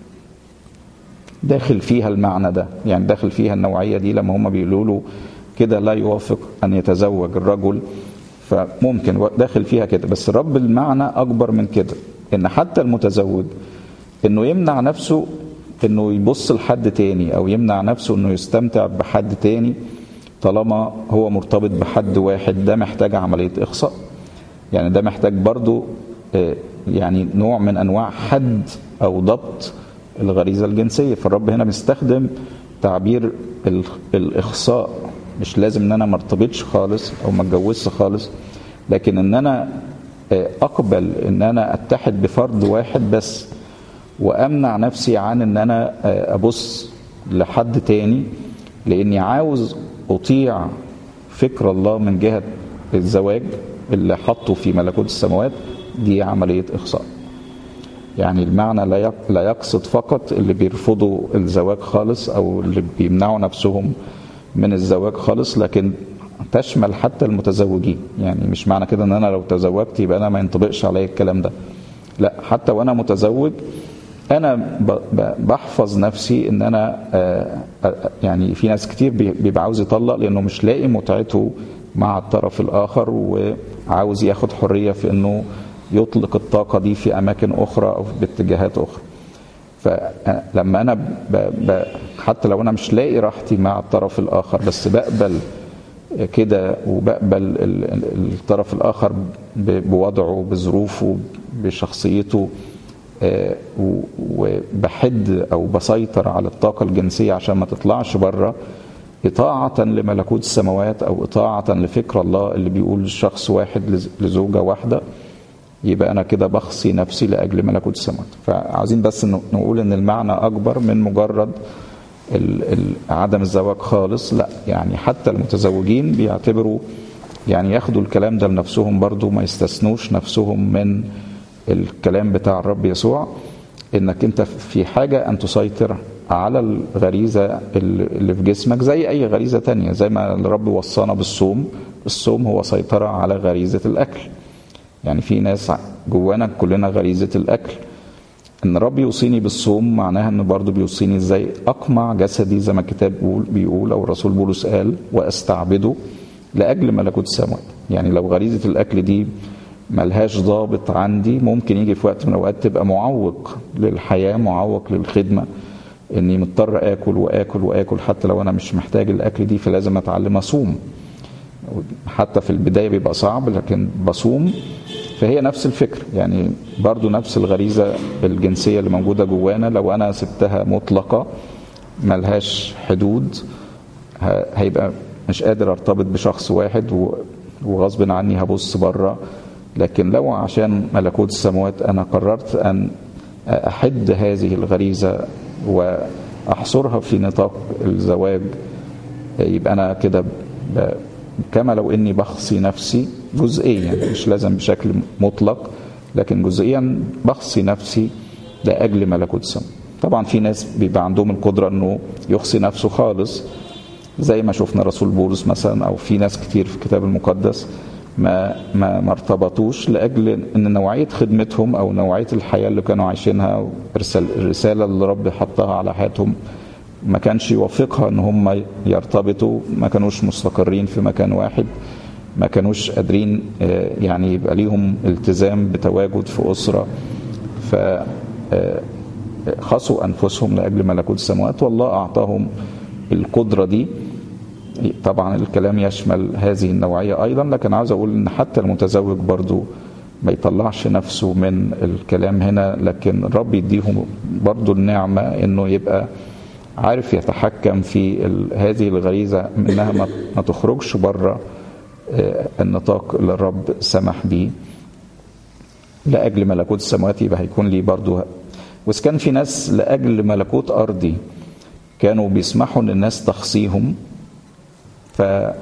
داخل فيها المعنى ده يعني داخل فيها النوعيه دي لما هم بيقولوا له كده لا يوافق ان يتزوج الرجل فممكن داخل فيها كده بس رب المعنى اكبر من كده ان حتى المتزوج انه يمنع نفسه انه يبص لحد تاني او يمنع نفسه انه يستمتع بحد تاني طالما هو مرتبط بحد واحد ده محتاج عملية إخصاء يعني ده محتاج برضو يعني نوع من أنواع حد أو ضبط الغريزة الجنسية فالرب هنا بيستخدم تعبير الإخصاء مش لازم ان انا ما ارتبطش خالص او ما اتجوزش خالص لكن ان انا اقبل ان انا اتحد بفرد واحد بس وامنع نفسي عن ان انا ابص لحد تاني لاني عاوز اطيع فكر الله من جهه الزواج اللي حطه في ملكوت السماوات دي عمليه اخصاء يعني المعنى لا يقصد فقط اللي بيرفضوا الزواج خالص او اللي بيمنعوا نفسهم من الزواج خالص لكن تشمل حتى المتزوجين يعني مش معنى كده ان انا لو تزوجت يبقى انا ما ينطبقش عليا الكلام ده لا حتى وانا متزوج انا بحفظ نفسي ان انا يعني في ناس كتير بيبقى عاوز يطلق لانه مش لاقي متعته مع الطرف الاخر وعاوز ياخد حريه في انه يطلق الطاقه دي في اماكن اخرى او باتجاهات اخرى فلما انا ب... ب... حتى لو انا مش لاقي راحتي مع الطرف الاخر بس بقبل كده وبقبل الطرف الاخر بوضعه بظروفه بشخصيته وبحد او بسيطر على الطاقه الجنسيه عشان ما تطلعش بره إطاعة لملكوت السماوات أو إطاعة لفكر الله اللي بيقول شخص واحد لزوجة واحدة يبقى أنا كده بخصي نفسي لأجل ملكوت السماوات فعايزين بس نقول إن المعنى أكبر من مجرد عدم الزواج خالص لا يعني حتى المتزوجين بيعتبروا يعني ياخدوا الكلام ده لنفسهم برضو ما يستثنوش نفسهم من الكلام بتاع الرب يسوع انك انت في حاجة ان تسيطر على الغريزة اللي في جسمك زي اي غريزة تانية زي ما الرب وصانا بالصوم الصوم هو سيطرة على غريزة الاكل يعني في ناس جوانا كلنا غريزة الاكل ان الرب يوصيني بالصوم معناها ان برضه بيوصيني ازاي اقمع جسدي زي ما الكتاب بيقول بيقول او الرسول بولس قال واستعبده لاجل ملكوت السماوات يعني لو غريزه الاكل دي ملهاش ضابط عندي ممكن يجي في وقت من الاوقات تبقى معوق للحياه معوق للخدمه اني مضطر اكل واكل واكل حتى لو انا مش محتاج الاكل دي فلازم اتعلم اصوم حتى في البدايه بيبقى صعب لكن بصوم فهي نفس الفكر يعني برضو نفس الغريزة الجنسية اللي موجودة جوانا لو أنا سبتها مطلقة ملهاش حدود هيبقى مش قادر ارتبط بشخص واحد وغصب عني هبص بره لكن لو عشان ملكوت السماوات أنا قررت أن أحد هذه الغريزة وأحصرها في نطاق الزواج يبقى أنا كده كما لو اني بخصي نفسي جزئيا مش لازم بشكل مطلق لكن جزئيا بخصي نفسي لاجل ملكوت السماء طبعا في ناس بيبقى عندهم القدره انه يخصي نفسه خالص زي ما شفنا رسول بولس مثلا او في ناس كتير في الكتاب المقدس ما ما ما ارتبطوش لاجل ان نوعيه خدمتهم او نوعيه الحياه اللي كانوا عايشينها الرساله اللي رب حطها على حياتهم ما كانش يوافقها ان هم يرتبطوا ما كانوش مستقرين في مكان واحد ما كانوش قادرين يعني يبقى ليهم التزام بتواجد في اسره ف خصوا انفسهم لاجل ملكوت السماوات والله اعطاهم القدره دي طبعا الكلام يشمل هذه النوعيه ايضا لكن عاوز اقول ان حتى المتزوج برضو ما يطلعش نفسه من الكلام هنا لكن الرب يديهم برضو النعمه انه يبقى عارف يتحكم في هذه الغريزة انها ما تخرجش بره النطاق اللي الرب سمح به لأجل ملكوت السماوات يبقى هيكون لي برضو وإذا كان في ناس لأجل ملكوت أرضي كانوا بيسمحوا إن الناس تخصيهم ف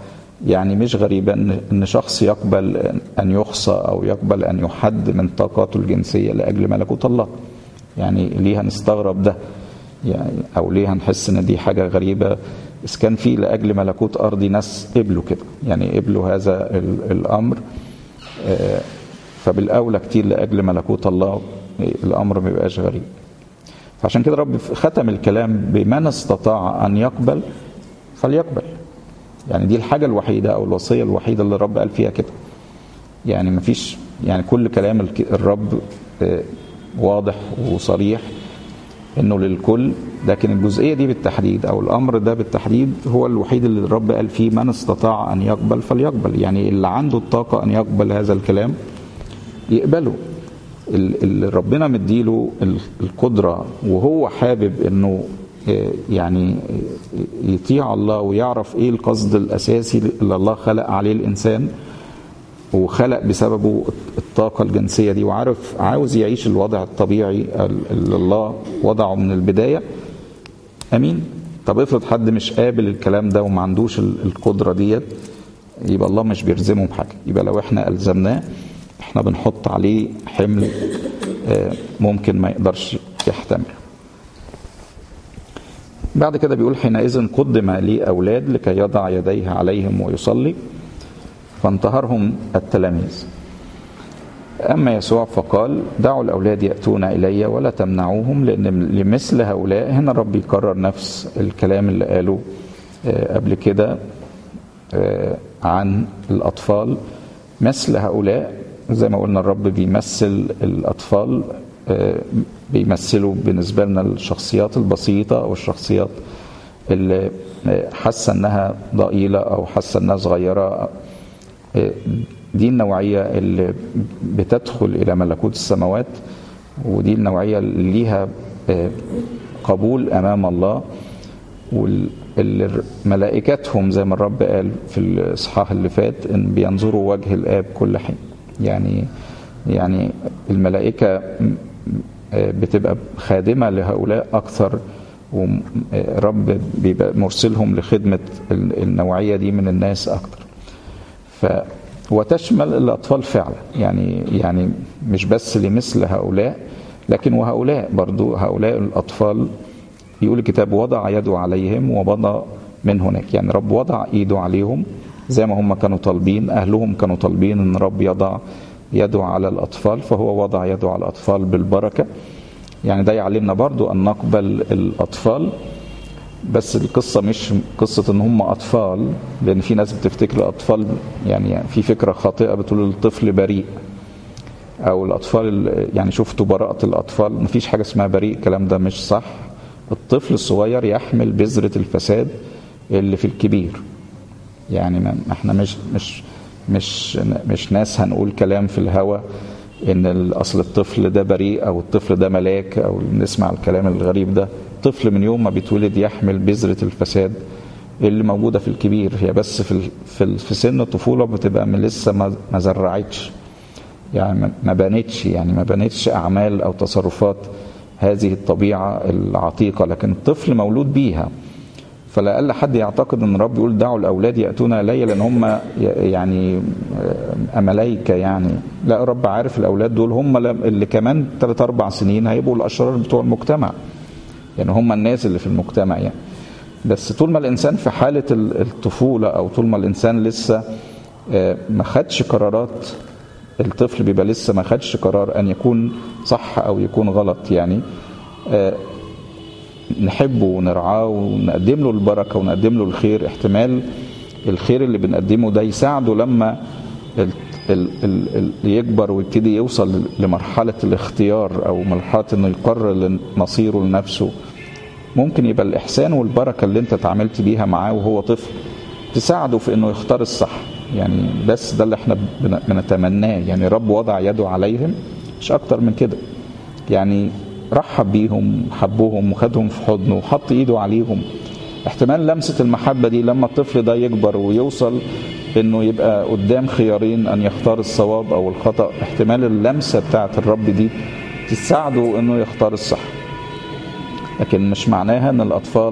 يعني مش غريبة ان شخص يقبل ان يخصى او يقبل ان يحد من طاقاته الجنسية لاجل ملكوت الله يعني ليه هنستغرب ده يعني او ليه هنحس ان دي حاجة غريبة اذا كان في لاجل ملكوت ارضي ناس قبلوا كده يعني قبلوا هذا الامر فبالاولى كتير لاجل ملكوت الله الامر ما يبقاش غريب فعشان كده رب ختم الكلام بمن استطاع ان يقبل فليقبل يعني دي الحاجه الوحيده او الوصيه الوحيده اللي الرب قال فيها كده يعني ما فيش يعني كل كلام الرب واضح وصريح انه للكل لكن الجزئيه دي بالتحديد او الامر ده بالتحديد هو الوحيد اللي الرب قال فيه من استطاع ان يقبل فليقبل يعني اللي عنده الطاقه ان يقبل هذا الكلام يقبله اللي ربنا مديله القدره وهو حابب انه يعني يطيع الله ويعرف ايه القصد الاساسي اللي الله خلق عليه الانسان وخلق بسببه الطاقة الجنسية دي وعارف عاوز يعيش الوضع الطبيعي اللي الله وضعه من البداية أمين طب افرض حد مش قابل الكلام ده وما عندوش القدرة ديت يبقى الله مش بيلزمه بحاجة يبقى لو احنا ألزمناه احنا بنحط عليه حمل ممكن ما يقدرش يحتمل بعد كده بيقول حينئذ قدم لي أولاد لكي يضع يديه عليهم ويصلي فانتهرهم التلاميذ أما يسوع فقال دعوا الأولاد يأتون إلي ولا تمنعوهم لأن لمثل هؤلاء هنا رب يكرر نفس الكلام اللي قاله قبل كده عن الأطفال مثل هؤلاء زي ما قلنا الرب بيمثل الأطفال بيمثلوا بالنسبة لنا الشخصيات البسيطة أو الشخصيات اللي حاسة إنها ضئيلة أو حاسة إنها صغيرة دي النوعية اللي بتدخل إلى ملكوت السماوات ودي النوعية اللي ليها قبول أمام الله واللي ملائكتهم زي ما الرب قال في الإصحاح اللي فات إن بينظروا وجه الآب كل حين يعني يعني الملائكة بتبقى خادمة لهؤلاء أكثر ورب بيبقى مرسلهم لخدمة النوعية دي من الناس أكثر ف وتشمل الأطفال فعلا يعني يعني مش بس لمثل هؤلاء لكن وهؤلاء برضو هؤلاء الأطفال يقول الكتاب وضع يده عليهم وبضى من هناك يعني رب وضع ايده عليهم زي ما هم كانوا طالبين اهلهم كانوا طالبين ان رب يضع يده على الاطفال فهو وضع يده على الاطفال بالبركه يعني ده يعلمنا برضو ان نقبل الاطفال بس القصه مش قصه ان هم اطفال لان في ناس بتفتكر الاطفال يعني في فكره خاطئه بتقول الطفل بريء او الاطفال يعني شفتوا براءه الاطفال مفيش حاجه اسمها بريء الكلام ده مش صح الطفل الصغير يحمل بذره الفساد اللي في الكبير يعني ما احنا مش مش مش مش ناس هنقول كلام في الهوى ان اصل الطفل ده بريء او الطفل ده ملاك او نسمع الكلام الغريب ده طفل من يوم ما بيتولد يحمل بذره الفساد اللي موجوده في الكبير هي بس في في, في سن الطفوله بتبقى من لسه ما, ما زرعتش يعني ما بنتش يعني ما بنتش اعمال او تصرفات هذه الطبيعه العتيقه لكن الطفل مولود بيها فلأقل حد يعتقد ان الرب يقول دعوا الاولاد ياتون الي لان هم يعني ملائكه يعني لا الرب عارف الاولاد دول هم اللي كمان ثلاث اربع سنين هيبقوا الاشرار بتوع المجتمع يعني هم الناس اللي في المجتمع يعني بس طول ما الانسان في حاله الطفوله او طول ما الانسان لسه ما خدش قرارات الطفل بيبقى لسه ما خدش قرار ان يكون صح او يكون غلط يعني نحبه ونرعاه ونقدم له البركه ونقدم له الخير احتمال الخير اللي بنقدمه ده يساعده لما ال ال ال يكبر ويبتدي يوصل لمرحله الاختيار او مرحله انه يقرر مصيره لنفسه ممكن يبقى الاحسان والبركه اللي انت اتعاملت بيها معاه وهو طفل تساعده في انه يختار الصح يعني بس ده اللي احنا بنتمناه يعني رب وضع يده عليهم مش اكتر من كده يعني رحب بيهم حبهم وخدهم في حضنه وحط ايده عليهم احتمال لمسة المحبة دي لما الطفل ده يكبر ويوصل انه يبقى قدام خيارين ان يختار الصواب او الخطأ احتمال اللمسة بتاعت الرب دي تساعده انه يختار الصح لكن مش معناها ان الاطفال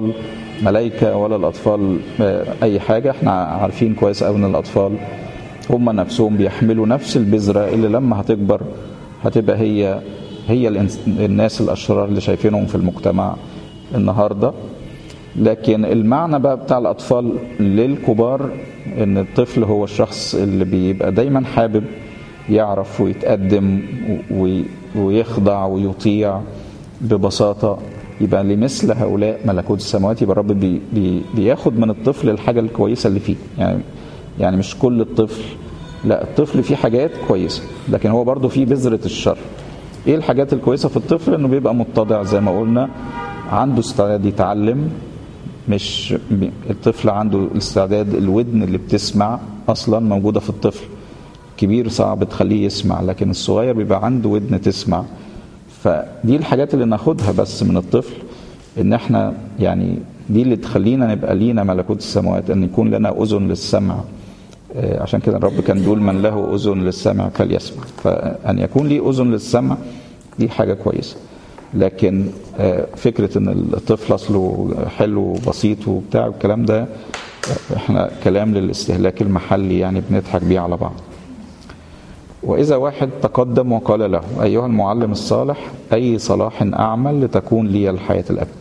ملائكة ولا الأطفال أي حاجة احنا عارفين كويس قوي إن الأطفال هم نفسهم بيحملوا نفس البذرة اللي لما هتكبر هتبقى هي هي الناس الأشرار اللي شايفينهم في المجتمع النهارده لكن المعنى بقى بتاع الأطفال للكبار إن الطفل هو الشخص اللي بيبقى دايما حابب يعرف ويتقدم ويخضع ويطيع ببساطة يبقى لمثل هؤلاء ملكوت السماوات يبقى الرب بي بي بياخد من الطفل الحاجة الكويسة اللي فيه يعني يعني مش كل الطفل لا الطفل فيه حاجات كويسة لكن هو برضه فيه بذرة الشر ايه الحاجات الكويسة في الطفل انه بيبقى متضع زي ما قلنا عنده استعداد يتعلم مش الطفل عنده الاستعداد الودن اللي بتسمع اصلا موجوده في الطفل كبير صعب تخليه يسمع لكن الصغير بيبقى عنده ودن تسمع فدي الحاجات اللي ناخدها بس من الطفل ان احنا يعني دي اللي تخلينا نبقى لينا ملكوت السماوات ان يكون لنا اذن للسمع عشان كده الرب كان بيقول من له اذن للسمع فليسمع فان يكون لي اذن للسمع دي حاجه كويسه لكن فكرة ان الطفل اصله حلو وبسيط وبتاع الكلام ده احنا كلام للاستهلاك المحلي يعني بنضحك بيه على بعض وإذا واحد تقدم وقال له أيها المعلم الصالح أي صلاح أعمل لتكون لي الحياة الأبدية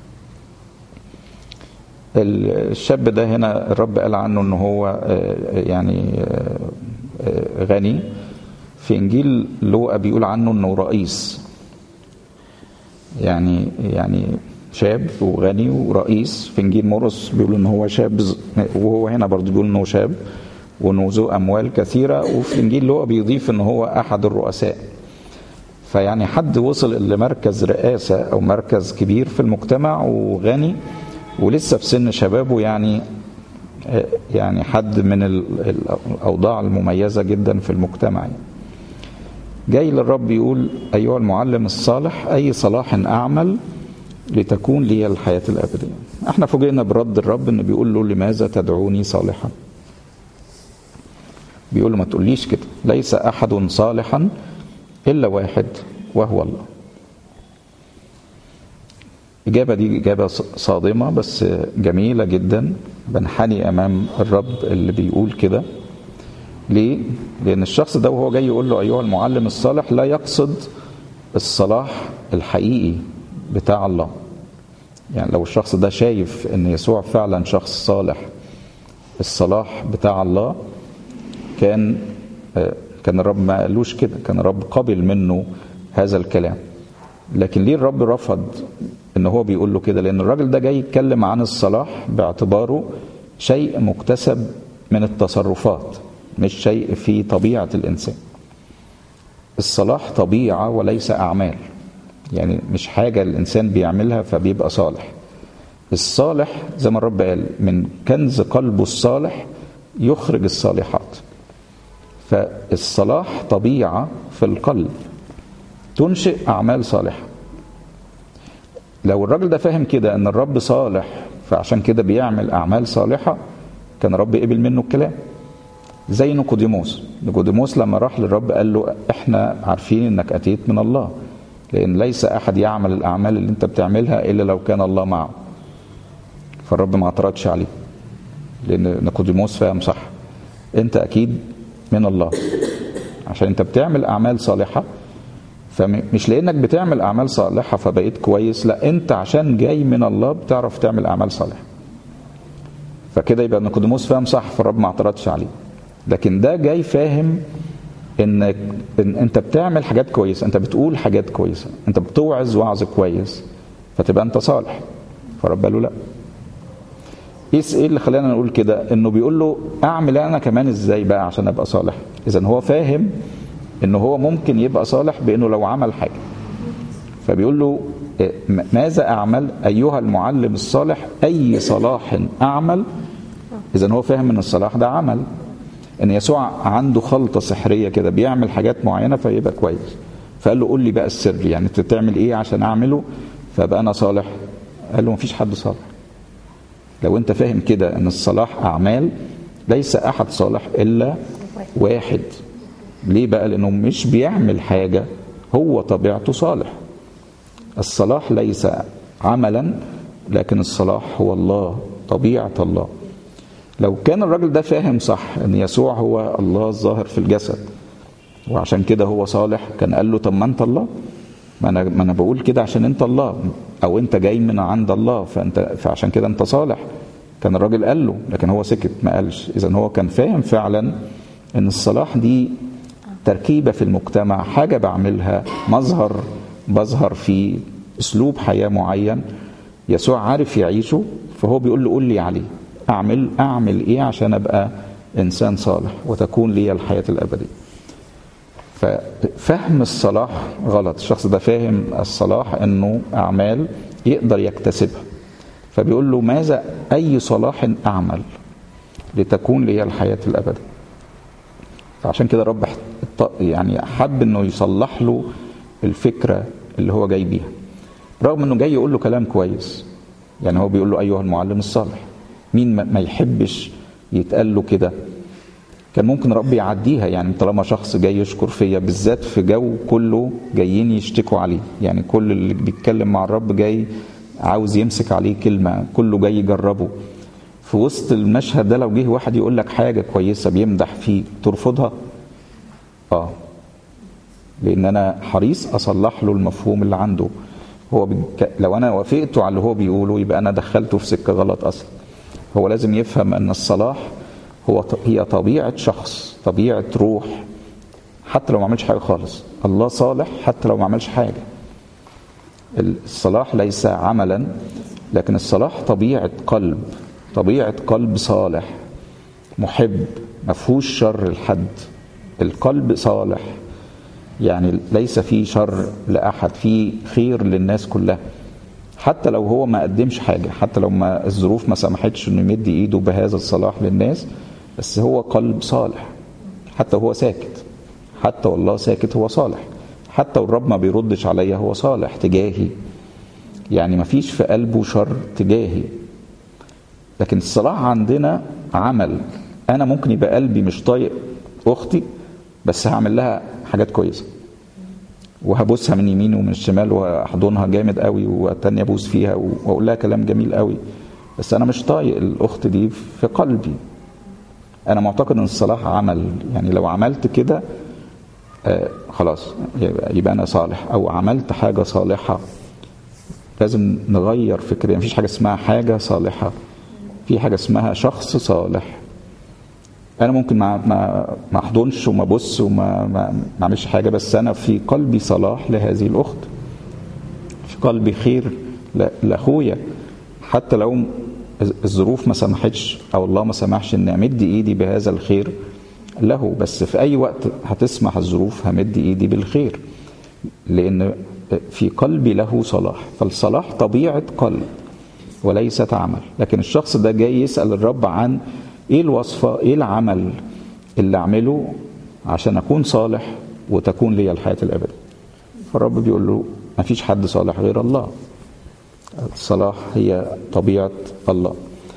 الشاب ده هنا الرب قال عنه ان هو يعني غني في انجيل لوقا بيقول عنه انه رئيس يعني يعني شاب وغني ورئيس في انجيل مرقس بيقول ان هو شاب وهو هنا برضه بيقول ان هو شاب وانه ذو اموال كثيره وفي انجيل لوقا بيضيف ان هو احد الرؤساء فيعني حد وصل لمركز رئاسه او مركز كبير في المجتمع وغني ولسه في سن شبابه يعني يعني حد من الاوضاع المميزه جدا في المجتمع يعني. جاي للرب يقول أيها المعلم الصالح أي صلاح أعمل لتكون لي الحياة الأبدية احنا فوجئنا برد الرب انه بيقول له لماذا تدعوني صالحا بيقول له ما تقوليش كده ليس أحد صالحا إلا واحد وهو الله الإجابة دي إجابة صادمة بس جميلة جدا بنحني أمام الرب اللي بيقول كده ليه؟ لأن الشخص ده وهو جاي يقول له أيها المعلم الصالح لا يقصد الصلاح الحقيقي بتاع الله. يعني لو الشخص ده شايف إن يسوع فعلا شخص صالح الصلاح بتاع الله كان كان الرب ما قالوش كده، كان الرب قبل منه هذا الكلام. لكن ليه الرب رفض ان هو بيقول له كده؟ لأن الراجل ده جاي يتكلم عن الصلاح باعتباره شيء مكتسب من التصرفات مش شيء في طبيعة الإنسان الصلاح طبيعة وليس أعمال يعني مش حاجة الإنسان بيعملها فبيبقى صالح الصالح زي ما الرب قال من كنز قلبه الصالح يخرج الصالحات فالصلاح طبيعة في القلب تنشئ أعمال صالحة لو الراجل ده فاهم كده أن الرب صالح فعشان كده بيعمل أعمال صالحة كان الرب قبل منه الكلام زي نيقوديموس نيقوديموس لما راح للرب قال له احنا عارفين انك اتيت من الله لان ليس احد يعمل الاعمال اللي انت بتعملها الا لو كان الله معه فالرب ما اعترضش عليه لان نيقوديموس فاهم صح انت اكيد من الله عشان انت بتعمل اعمال صالحه فمش لانك بتعمل اعمال صالحه فبقيت كويس لا انت عشان جاي من الله بتعرف تعمل اعمال صالحه فكده يبقى نيقوديموس فاهم صح فالرب ما اعترضش عليه لكن ده جاي فاهم انك إن انت بتعمل حاجات كويسه انت بتقول حاجات كويسه انت بتوعظ وعظ كويس فتبقى انت صالح فرب قال له لا ايه ايه اللي خلانا نقول كده انه بيقول له اعمل انا كمان ازاي بقى عشان ابقى صالح اذا هو فاهم ان هو ممكن يبقى صالح بانه لو عمل حاجه فبيقول له ماذا اعمل ايها المعلم الصالح اي صلاح اعمل اذا هو فاهم ان الصلاح ده عمل ان يسوع عنده خلطه سحريه كده بيعمل حاجات معينه فيبقى كويس فقال له قول لي بقى السر يعني انت بتعمل ايه عشان اعمله فبقى انا صالح قال له مفيش حد صالح لو انت فاهم كده ان الصلاح اعمال ليس احد صالح الا واحد ليه بقى لانه مش بيعمل حاجه هو طبيعته صالح الصلاح ليس عملا لكن الصلاح هو الله طبيعة الله لو كان الراجل ده فاهم صح ان يسوع هو الله الظاهر في الجسد وعشان كده هو صالح كان قال له طب ما انت الله ما انا ما انا بقول كده عشان انت الله او انت جاي من عند الله فانت فعشان كده انت صالح كان الراجل قال له لكن هو سكت ما قالش اذا هو كان فاهم فعلا ان الصلاح دي تركيبه في المجتمع حاجه بعملها مظهر بظهر في اسلوب حياه معين يسوع عارف يعيشه فهو بيقول له قول لي عليه اعمل اعمل ايه عشان ابقى انسان صالح وتكون لي الحياه الابديه ففهم الصلاح غلط الشخص ده فاهم الصلاح انه اعمال يقدر يكتسبها فبيقول له ماذا اي صلاح اعمل لتكون لي الحياه الابديه فعشان كده رب يعني حب انه يصلح له الفكره اللي هو جاي بيها رغم انه جاي يقول له كلام كويس يعني هو بيقول له ايها المعلم الصالح مين ما يحبش يتقال له كده كان ممكن رب يعديها يعني طالما شخص جاي يشكر فيا بالذات في جو كله جايين يشتكوا عليه يعني كل اللي بيتكلم مع الرب جاي عاوز يمسك عليه كلمة كله جاي يجربه في وسط المشهد ده لو جه واحد يقول لك حاجة كويسة بيمدح فيه ترفضها اه لان انا حريص اصلح له المفهوم اللي عنده هو بك... لو انا وافقت على اللي هو بيقوله يبقى انا دخلته في سكه غلط اصلا هو لازم يفهم ان الصلاح هو هي طبيعه شخص طبيعه روح حتى لو ما عملش حاجه خالص الله صالح حتى لو ما عملش حاجه الصلاح ليس عملا لكن الصلاح طبيعه قلب طبيعه قلب صالح محب ما فيهوش شر لحد القلب صالح يعني ليس فيه شر لاحد فيه خير للناس كلها حتى لو هو ما قدمش حاجه حتى لو ما الظروف ما سمحتش انه يمد ايده بهذا الصلاح للناس بس هو قلب صالح حتى هو ساكت حتى والله ساكت هو صالح حتى والرب ما بيردش عليا هو صالح تجاهي يعني ما فيش في قلبه شر تجاهي لكن الصلاح عندنا عمل انا ممكن يبقى قلبي مش طايق اختي بس هعمل لها حاجات كويسه وهبوسها من يمين ومن الشمال واحضنها جامد قوي والتانية ابوس فيها واقول لها كلام جميل قوي بس انا مش طايق الاخت دي في قلبي انا معتقد ان الصلاح عمل يعني لو عملت كده آه خلاص يبقى, يبقى انا صالح او عملت حاجه صالحه لازم نغير فكرنا مفيش حاجه اسمها حاجه صالحه في حاجه اسمها شخص صالح انا ممكن ما ما ما احضنش وما ابص وما ما ما اعملش حاجه بس انا في قلبي صلاح لهذه الاخت في قلبي خير لاخويا حتى لو الظروف ما سمحتش او الله ما سمحش ان امد ايدي بهذا الخير له بس في اي وقت هتسمح الظروف همد ايدي بالخير لان في قلبي له صلاح فالصلاح طبيعه قلب وليست عمل لكن الشخص ده جاي يسال الرب عن ايه الوصفه ايه العمل اللي اعمله عشان اكون صالح وتكون لي الحياه الابديه فالرب بيقول له ما فيش حد صالح غير الله الصلاح هي طبيعه الله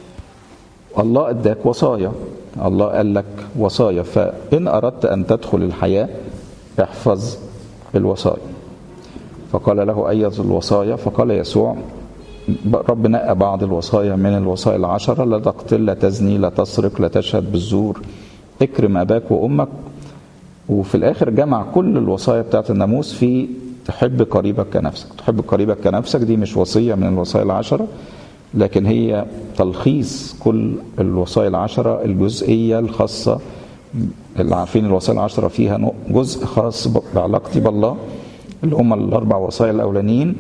الله اداك وصايا الله قال لك وصايا فان اردت ان تدخل الحياه احفظ الوصايا فقال له اية الوصايا فقال يسوع رب نقى بعض الوصايا من الوصايا العشرة لا تقتل لا تزني لا تسرق لا تشهد بالزور اكرم أباك وأمك وفي الآخر جمع كل الوصايا بتاعت الناموس في تحب قريبك كنفسك تحب قريبك كنفسك دي مش وصية من الوصايا العشرة لكن هي تلخيص كل الوصايا العشرة الجزئية الخاصة اللي عارفين الوصايا العشرة فيها جزء خاص بعلاقتي بالله اللي هم الأربع وصايا الأولانيين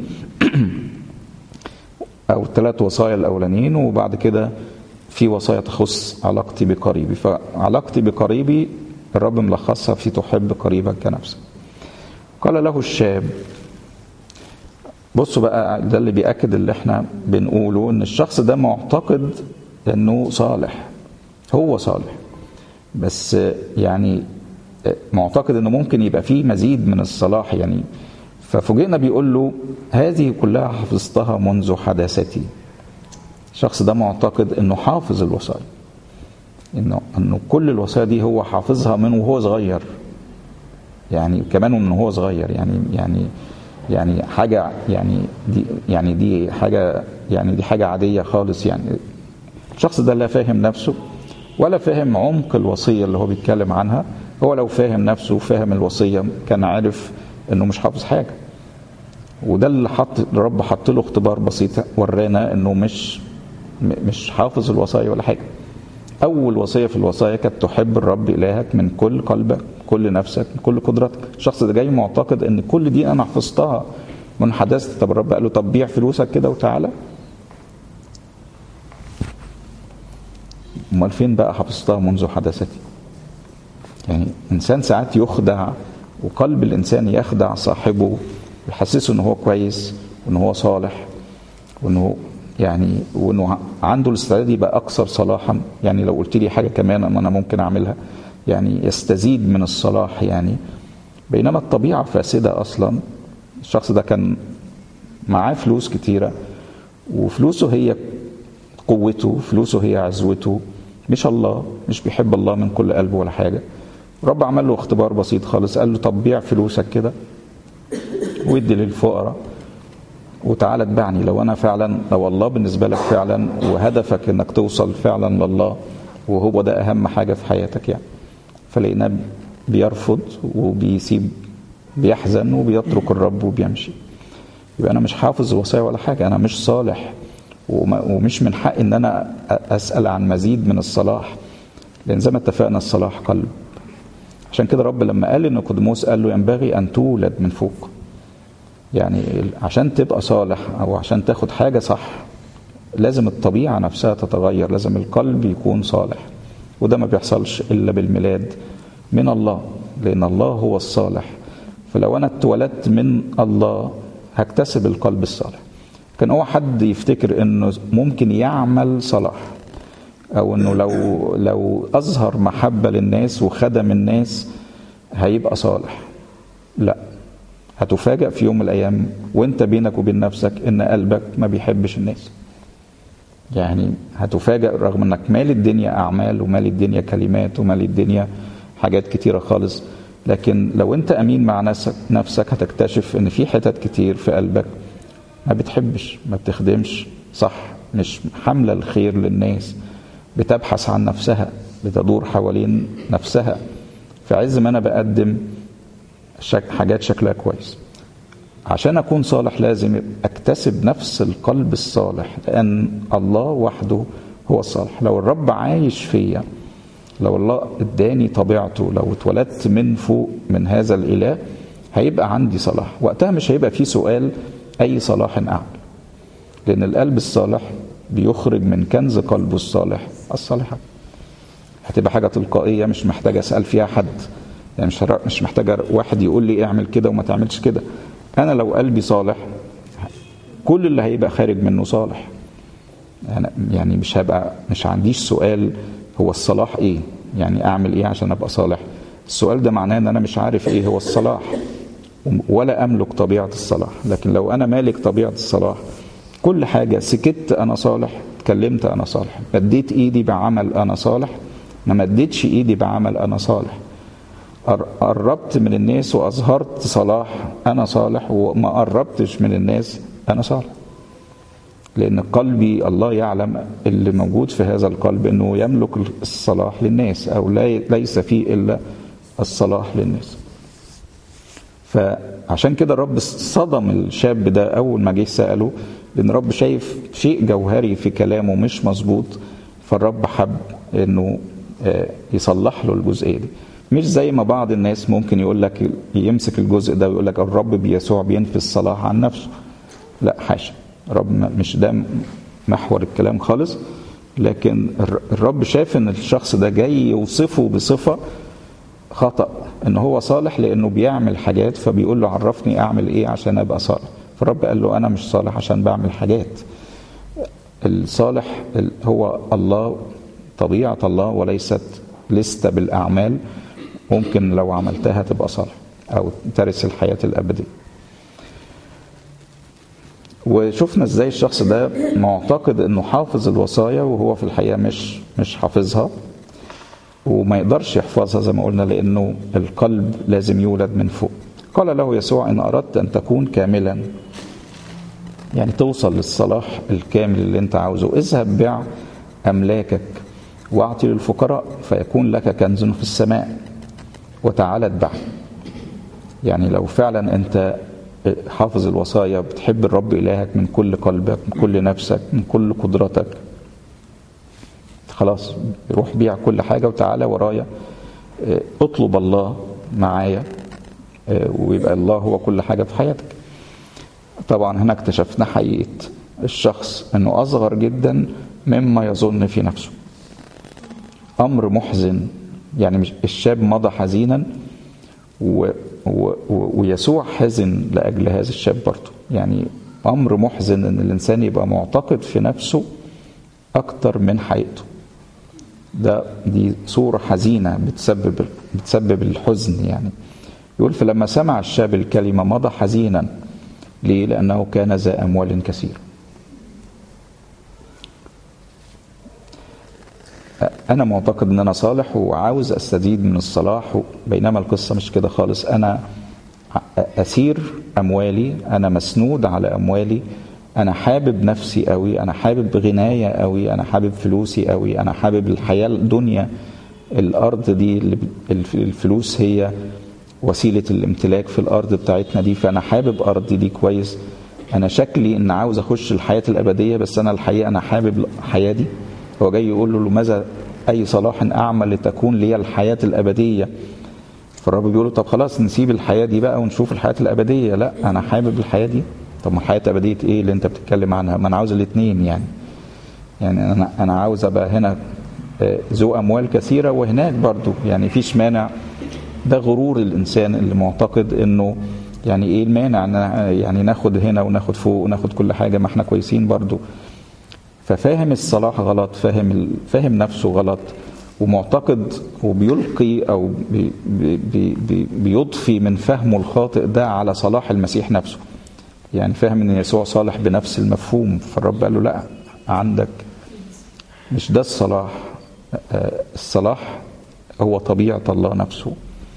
او الثلاث وصايا الاولانيين وبعد كده في وصايا تخص علاقتي بقريبي فعلاقتي بقريبي الرب ملخصها في تحب قريبك كنفسك قال له الشاب بصوا بقى ده اللي بيأكد اللي احنا بنقوله ان الشخص ده معتقد انه صالح هو صالح بس يعني معتقد انه ممكن يبقى فيه مزيد من الصلاح يعني ففوجئنا بيقول له هذه كلها حفظتها منذ حداثتي الشخص ده معتقد انه حافظ الوصايا انه انه كل الوصايا دي هو حافظها من وهو صغير يعني كمان من وهو صغير يعني يعني يعني حاجة يعني دي يعني دي حاجة يعني دي حاجة عادية خالص يعني الشخص ده لا فاهم نفسه ولا فاهم عمق الوصية اللي هو بيتكلم عنها هو لو فاهم نفسه وفاهم الوصية كان عارف انه مش حافظ حاجة وده اللي حط الرب حط له اختبار بسيط ورانا انه مش مش حافظ الوصايا ولا حاجة أول وصية في الوصايا كانت تحب الرب إلهك من كل قلبك كل نفسك من كل قدرتك الشخص ده جاي معتقد ان كل دي انا حفظتها من حدثت طب الرب قال له طب بيع فلوسك كده وتعالى امال فين بقى حفظتها منذ حدثتي يعني انسان ساعات يخدع وقلب الانسان يخدع صاحبه يحسسه ان هو كويس وان هو صالح وانه يعني وانه عنده الاستعداد يبقى اكثر صلاحا يعني لو قلت لي حاجه كمان انا ممكن اعملها يعني يستزيد من الصلاح يعني بينما الطبيعه فاسده اصلا الشخص ده كان معاه فلوس كتيره وفلوسه هي قوته فلوسه هي عزوته مش الله مش بيحب الله من كل قلبه ولا حاجه رب عمل له اختبار بسيط خالص قال له طب بيع فلوسك كده وادي للفقراء وتعالى اتبعني لو انا فعلا لو الله بالنسبه لك فعلا وهدفك انك توصل فعلا لله وهو ده اهم حاجه في حياتك يعني فلقيناه بيرفض وبيسيب بيحزن وبيترك الرب وبيمشي يبقى انا مش حافظ الوصايا ولا حاجه انا مش صالح ومش من حق ان انا اسال عن مزيد من الصلاح لان زي ما اتفقنا الصلاح قلب عشان كده رب لما قال لنيقوديموس قال له ينبغي ان تولد من فوق يعني عشان تبقى صالح او عشان تاخد حاجه صح لازم الطبيعه نفسها تتغير لازم القلب يكون صالح وده ما بيحصلش الا بالميلاد من الله لان الله هو الصالح فلو انا اتولدت من الله هكتسب القلب الصالح كان هو حد يفتكر انه ممكن يعمل صلاح او انه لو لو اظهر محبه للناس وخدم الناس هيبقى صالح لا هتفاجأ في يوم من الايام وانت بينك وبين نفسك ان قلبك ما بيحبش الناس يعني هتفاجأ رغم انك مال الدنيا اعمال ومال الدنيا كلمات ومال الدنيا حاجات كتيره خالص لكن لو انت امين مع نفسك, نفسك هتكتشف ان في حتت كتير في قلبك ما بتحبش ما بتخدمش صح مش حامله الخير للناس بتبحث عن نفسها بتدور حوالين نفسها في عز ما انا بقدم شك حاجات شكلها كويس عشان اكون صالح لازم اكتسب نفس القلب الصالح لان الله وحده هو الصالح لو الرب عايش فيا لو الله اداني طبيعته لو اتولدت من فوق من هذا الاله هيبقى عندي صلاح وقتها مش هيبقى في سؤال اي صلاح اعمل لان القلب الصالح بيخرج من كنز قلبه الصالح الصالحة هتبقى حاجة تلقائية مش محتاجة أسأل فيها حد يعني مش مش محتاجة واحد يقول لي اعمل كده وما تعملش كده أنا لو قلبي صالح كل اللي هيبقى خارج منه صالح يعني, يعني مش هبقى مش عنديش سؤال هو الصلاح ايه يعني اعمل ايه عشان ابقى صالح السؤال ده معناه ان انا مش عارف ايه هو الصلاح ولا املك طبيعه الصلاح لكن لو انا مالك طبيعه الصلاح كل حاجه سكت انا صالح اتكلمت انا صالح مديت ايدي بعمل انا صالح ما مديتش ايدي بعمل انا صالح قربت من الناس واظهرت صلاح انا صالح وما قربتش من الناس انا صالح لان قلبي الله يعلم اللي موجود في هذا القلب انه يملك الصلاح للناس او لا ليس فيه الا الصلاح للناس فعشان كده الرب صدم الشاب ده اول ما جه ساله لان الرب شايف شيء جوهري في كلامه مش مظبوط فالرب حب انه يصلح له الجزئيه دي مش زي ما بعض الناس ممكن يقول لك يمسك الجزء ده ويقول لك الرب بيسوع بينفي الصلاح عن نفسه لا حاشا الرب مش ده محور الكلام خالص لكن الرب شاف ان الشخص ده جاي يوصفه بصفه خطا ان هو صالح لانه بيعمل حاجات فبيقول له عرفني اعمل ايه عشان ابقى صالح فالرب قال له انا مش صالح عشان بعمل حاجات الصالح هو الله طبيعه الله وليست لستة بالاعمال ممكن لو عملتها تبقى صالح او ترث الحياه الابديه وشفنا ازاي الشخص ده معتقد انه حافظ الوصايا وهو في الحقيقه مش مش حافظها وما يقدرش يحفظها زي ما قلنا لانه القلب لازم يولد من فوق قال له يسوع إن أردت أن تكون كاملا يعني توصل للصلاح الكامل اللي انت عاوزه اذهب بيع أملاكك واعطي للفقراء فيكون لك كنز في السماء وتعالى اتبعني يعني لو فعلا انت حافظ الوصايا بتحب الرب إلهك من كل قلبك من كل نفسك من كل قدرتك خلاص روح بيع كل حاجة وتعالى ورايا اطلب الله معايا ويبقى الله هو كل حاجة في حياتك طبعا هنا اكتشفنا حقيقة الشخص انه اصغر جدا مما يظن في نفسه امر محزن يعني مش الشاب مضى حزينا و و ويسوع حزن لاجل هذا الشاب برضه يعني امر محزن ان الانسان يبقى معتقد في نفسه اكتر من حقيقته ده دي صوره حزينه بتسبب بتسبب الحزن يعني يقول فلما سمع الشاب الكلمه مضى حزينا ليه لانه كان ذا اموال كثير انا معتقد ان انا صالح وعاوز استزيد من الصلاح بينما القصه مش كده خالص انا اسير اموالي انا مسنود على اموالي انا حابب نفسي قوي انا حابب غناية قوي انا حابب فلوسي قوي انا حابب الحياه الدنيا الارض دي اللي الفلوس هي وسيله الامتلاك في الارض بتاعتنا دي فانا حابب ارضي دي كويس انا شكلي ان عاوز اخش الحياه الابديه بس انا الحقيقه انا حابب الحياه دي هو جاي يقول له ماذا اي صلاح اعمل لتكون لي الحياه الابديه فالرب بيقول له طب خلاص نسيب الحياه دي بقى ونشوف الحياه الابديه لا انا حابب الحياه دي طب ما الحياه الابديه ايه اللي انت بتتكلم عنها ما انا عاوز الاثنين يعني يعني انا انا عاوز ابقى هنا ذو اموال كثيره وهناك برضو يعني فيش مانع ده غرور الانسان اللي معتقد انه يعني ايه المانع ان يعني ناخد هنا وناخد فوق وناخد كل حاجه ما احنا كويسين برضو ففاهم الصلاح غلط فاهم فاهم نفسه غلط ومعتقد وبيلقي او بي بي بي بيضفي من فهمه الخاطئ ده على صلاح المسيح نفسه يعني فاهم ان يسوع صالح بنفس المفهوم فالرب قال له لا عندك مش ده الصلاح الصلاح هو طبيعه الله نفسه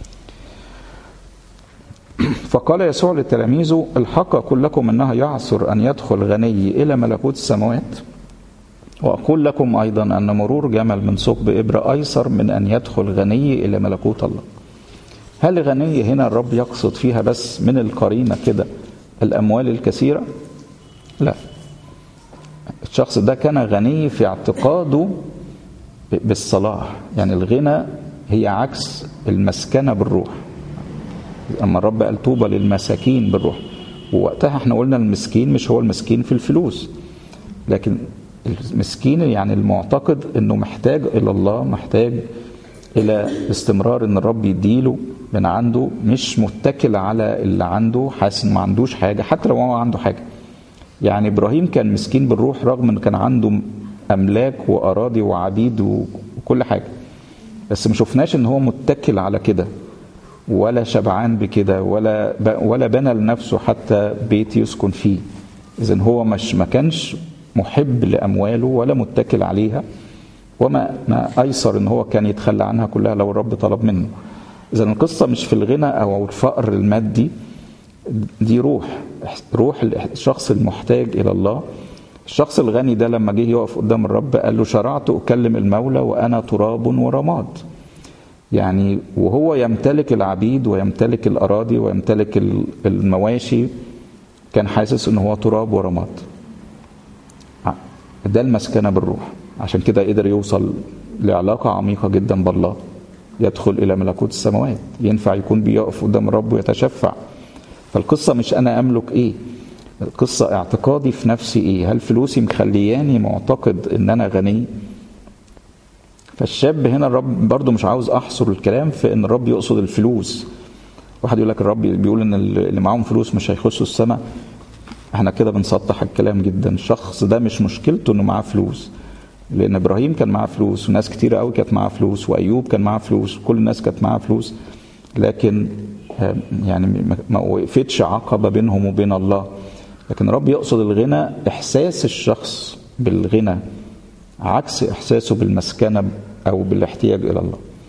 فقال يسوع لتلاميذه الحق أقول لكم أنها يعصر أن يدخل غني إلى ملكوت السماوات وأقول لكم أيضا أن مرور جمل من ثقب إبرة أيسر من أن يدخل غني إلى ملكوت الله هل غني هنا الرب يقصد فيها بس من القرينة كده الأموال الكثيرة لا الشخص ده كان غني في اعتقاده بالصلاح يعني الغنى هي عكس المسكنة بالروح اما الرب قال طوبى للمساكين بالروح ووقتها احنا قلنا المسكين مش هو المسكين في الفلوس لكن المسكين يعني المعتقد انه محتاج الى الله محتاج الى استمرار ان الرب يديله من عنده مش متكل على اللي عنده حاسس ما عندوش حاجه حتى لو هو عنده حاجه يعني ابراهيم كان مسكين بالروح رغم انه كان عنده املاك واراضي وعبيد وكل حاجه بس ما شفناش ان هو متكل على كده ولا شبعان بكده ولا ولا بنى لنفسه حتى بيت يسكن فيه اذا هو مش ما كانش محب لامواله ولا متكل عليها وما ما ايسر ان هو كان يتخلى عنها كلها لو الرب طلب منه اذا القصه مش في الغنى او الفقر المادي دي روح روح الشخص المحتاج الى الله الشخص الغني ده لما جه يقف قدام الرب قال له شرعت اكلم المولى وانا تراب ورماد يعني وهو يمتلك العبيد ويمتلك الاراضي ويمتلك المواشي كان حاسس ان هو تراب ورماد ده المسكنه بالروح عشان كده قدر يوصل لعلاقه عميقه جدا بالله يدخل الى ملكوت السماوات ينفع يكون بيقف قدام الرب ويتشفع فالقصه مش انا املك ايه القصه اعتقادي في نفسي ايه هل فلوسي مخلياني معتقد ان انا غني فالشاب هنا الرب برضه مش عاوز احصر الكلام في ان الرب يقصد الفلوس واحد يقول لك الرب بيقول ان اللي معاهم فلوس مش هيخشوا السماء احنا كده بنسطح الكلام جدا الشخص ده مش مشكلته انه معاه فلوس لان ابراهيم كان معاه فلوس وناس كتيره قوي كانت معاه فلوس وايوب كان معاه فلوس وكل الناس كانت معاه فلوس لكن يعني ما وقفتش عقبه بينهم وبين الله لكن الرب يقصد الغنى احساس الشخص بالغنى عكس احساسه بالمسكنه او بالاحتياج الى الله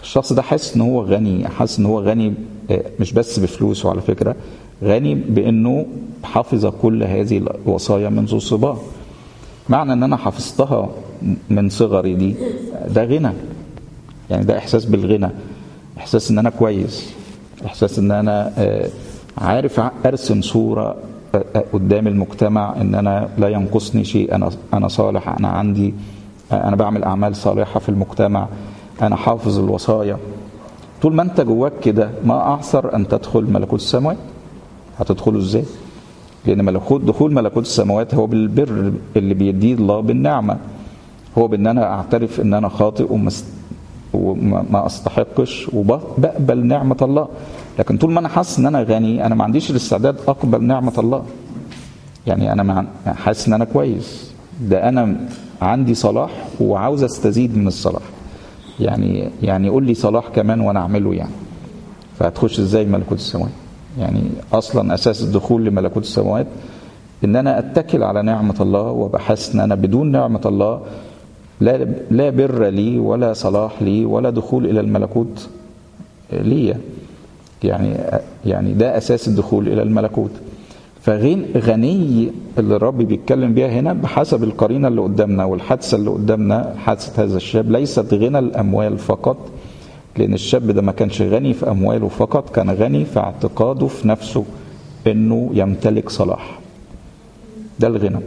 الشخص ده حاسس ان هو غني حاسس ان هو غني مش بس بفلوسه على فكره غني بانه حافظ كل هذه الوصايا منذ الصبا معنى ان انا حفظتها من صغري دي ده غنى يعني ده احساس بالغنى احساس ان انا كويس احساس ان انا عارف ارسم صوره قدام المجتمع ان انا لا ينقصني شيء انا انا صالح انا عندي انا بعمل اعمال صالحه في المجتمع انا حافظ الوصايا طول ما انت جواك كده ما اعثر ان تدخل ملكوت السماوات هتدخله ازاي لان ملكوت دخول ملكوت السماوات هو بالبر اللي بيديه الله بالنعمه هو بان انا اعترف ان انا خاطئ ومس وما استحقش وبقبل نعمه الله لكن طول ما انا حاسس ان انا غني انا ما عنديش الاستعداد اقبل نعمه الله يعني انا حاسس ان انا كويس ده انا عندي صلاح وعاوز استزيد من الصلاح يعني يعني قول لي صلاح كمان وانا اعمله يعني فهتخش ازاي ملكوت السماوات يعني اصلا اساس الدخول لملكوت السماوات ان انا اتكل على نعمه الله وبحس ان انا بدون نعمه الله لا لا بر لي ولا صلاح لي ولا دخول الى الملكوت ليا يعني يعني ده اساس الدخول الى الملكوت فغين غني اللي الرب بيتكلم بيها هنا بحسب القرينه اللي قدامنا والحادثه اللي قدامنا حادثه هذا الشاب ليست غنى الاموال فقط لان الشاب ده ما كانش غني في امواله فقط كان غني في اعتقاده في نفسه انه يمتلك صلاح ده الغنى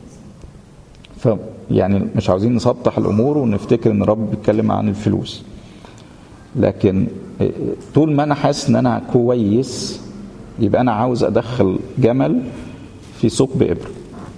ف يعني مش عاوزين نسطح الامور ونفتكر ان الرب بيتكلم عن الفلوس لكن طول ما انا حاسس ان انا كويس يبقى انا عاوز ادخل جمل في ثقب ابره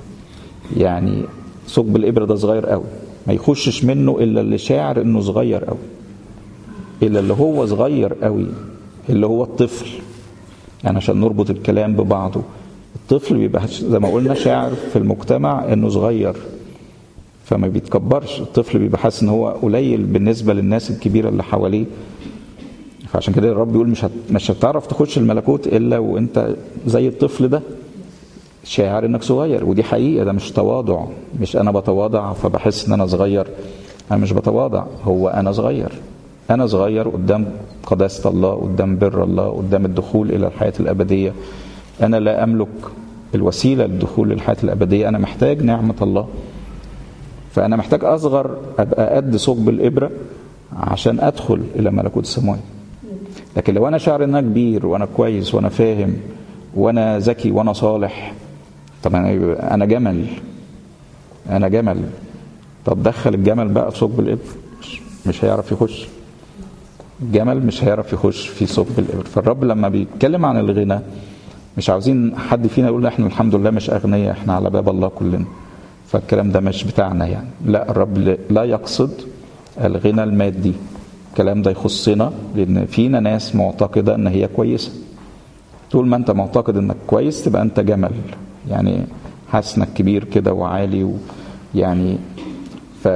يعني ثقب الابره ده صغير قوي ما يخشش منه الا اللي شاعر انه صغير قوي الا اللي هو صغير قوي اللي هو الطفل يعني عشان نربط الكلام ببعضه الطفل بيبقى زي ما قلنا شاعر في المجتمع انه صغير فما بيتكبرش الطفل بيبقى حاسس ان هو قليل بالنسبه للناس الكبيره اللي حواليه فعشان كده الرب بيقول مش هت... مش هتعرف تخش الملكوت الا وانت زي الطفل ده شاعر انك صغير ودي حقيقه ده مش تواضع مش انا بتواضع فبحس ان انا صغير انا مش بتواضع هو انا صغير انا صغير قدام قداسه الله قدام بر الله قدام الدخول الى الحياه الابديه انا لا املك الوسيله للدخول للحياه الابديه انا محتاج نعمه الله فانا محتاج اصغر ابقى قد ثقب الابره عشان ادخل الى ملكوت السماوات لكن لو انا شاعر ان انا كبير وانا كويس وانا فاهم وانا ذكي وانا صالح طب انا انا جمل انا جمل طب دخل الجمل بقى في ثقب الابر مش هيعرف يخش الجمل مش هيعرف يخش في ثقب الابر فالرب لما بيتكلم عن الغنى مش عاوزين حد فينا يقول احنا الحمد لله مش اغنياء احنا على باب الله كلنا فالكلام ده مش بتاعنا يعني لا الرب لا يقصد الغنى المادي الكلام ده يخصنا لان فينا ناس معتقده ان هي كويسه طول ما انت معتقد انك كويس تبقى انت جمل يعني حاسس انك كبير كده وعالي ويعني ف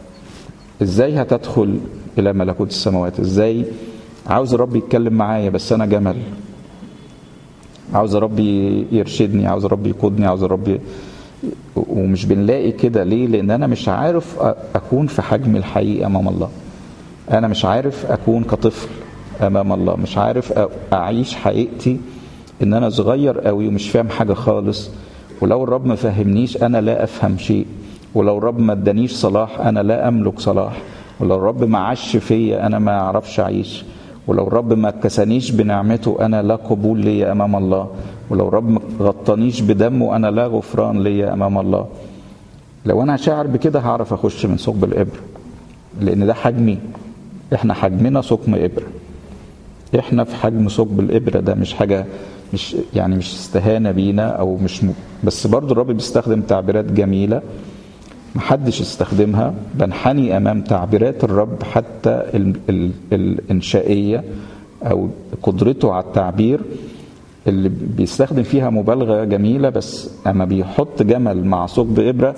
ازاي هتدخل الى ملكوت السماوات ازاي عاوز الرب يتكلم معايا بس انا جمل عاوز الرب يرشدني عاوز الرب يقودني عاوز الرب ومش بنلاقي كده ليه لان انا مش عارف اكون في حجم الحقيقه امام الله انا مش عارف اكون كطفل امام الله مش عارف اعيش حقيقتي ان انا صغير قوي ومش فاهم حاجه خالص ولو الرب ما فهمنيش انا لا افهم شيء ولو الرب ما ادانيش صلاح انا لا املك صلاح ولو الرب ما عاش فيا انا ما اعرفش اعيش ولو الرب ما كسانيش بنعمته انا لا قبول ليا امام الله ولو الرب ما غطانيش بدمه انا لا غفران ليا امام الله لو انا شاعر بكده هعرف اخش من ثقب الابر لان ده حجمي احنا حجمنا ثقب ابره احنا في حجم ثقب الابره ده مش حاجه مش يعني مش استهانه بينا او مش م... بس برضو الرب بيستخدم تعبيرات جميله محدش استخدمها بنحني امام تعبيرات الرب حتى ال... ال... الانشائيه او قدرته على التعبير اللي بيستخدم فيها مبالغه جميله بس اما بيحط جمل مع ثقب ابره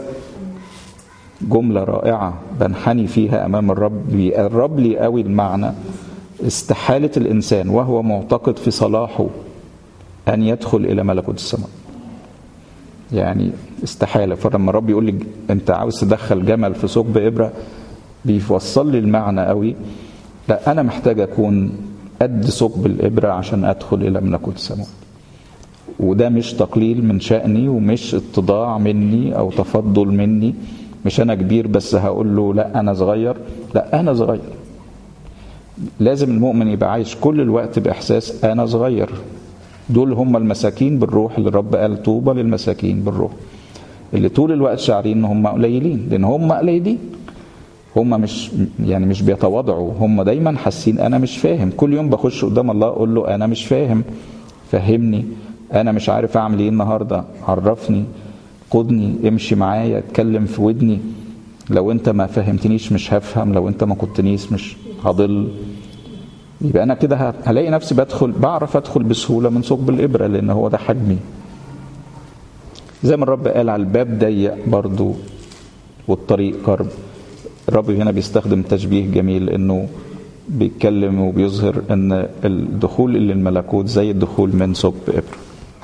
جمله رائعه بنحني فيها امام الرب بيقرب لي قوي المعنى استحاله الانسان وهو معتقد في صلاحه ان يدخل الى ملكوت السماء يعني استحاله فلما الرب يقول لي انت عاوز تدخل جمل في ثقب ابره بيوصل لي المعنى قوي لا انا محتاج اكون قد ثقب الابره عشان ادخل الى ملكوت السماوات وده مش تقليل من شأني ومش اتضاع مني او تفضل مني مش انا كبير بس هقول له لا انا صغير لا انا صغير لازم المؤمن يبقى عايش كل الوقت باحساس انا صغير دول هم المساكين بالروح اللي الرب قال طوبى للمساكين بالروح اللي طول الوقت شاعرين ان هم قليلين لان هم قليلين هم مش يعني مش بيتواضعوا هم دايما حاسين انا مش فاهم كل يوم بخش قدام الله اقول له انا مش فاهم فهمني انا مش عارف اعمل ايه النهارده عرفني قدني امشي معايا اتكلم في ودني لو انت ما فهمتنيش مش هفهم لو انت ما كنتنيش مش هضل يبقى انا كده هلاقي نفسي بدخل بعرف ادخل بسهوله من ثقب الابره لان هو ده حجمي زي ما الرب قال على الباب ضيق برضو والطريق قرب الرب هنا بيستخدم تشبيه جميل انه بيتكلم وبيظهر ان الدخول الى الملكوت زي الدخول من ثقب ابره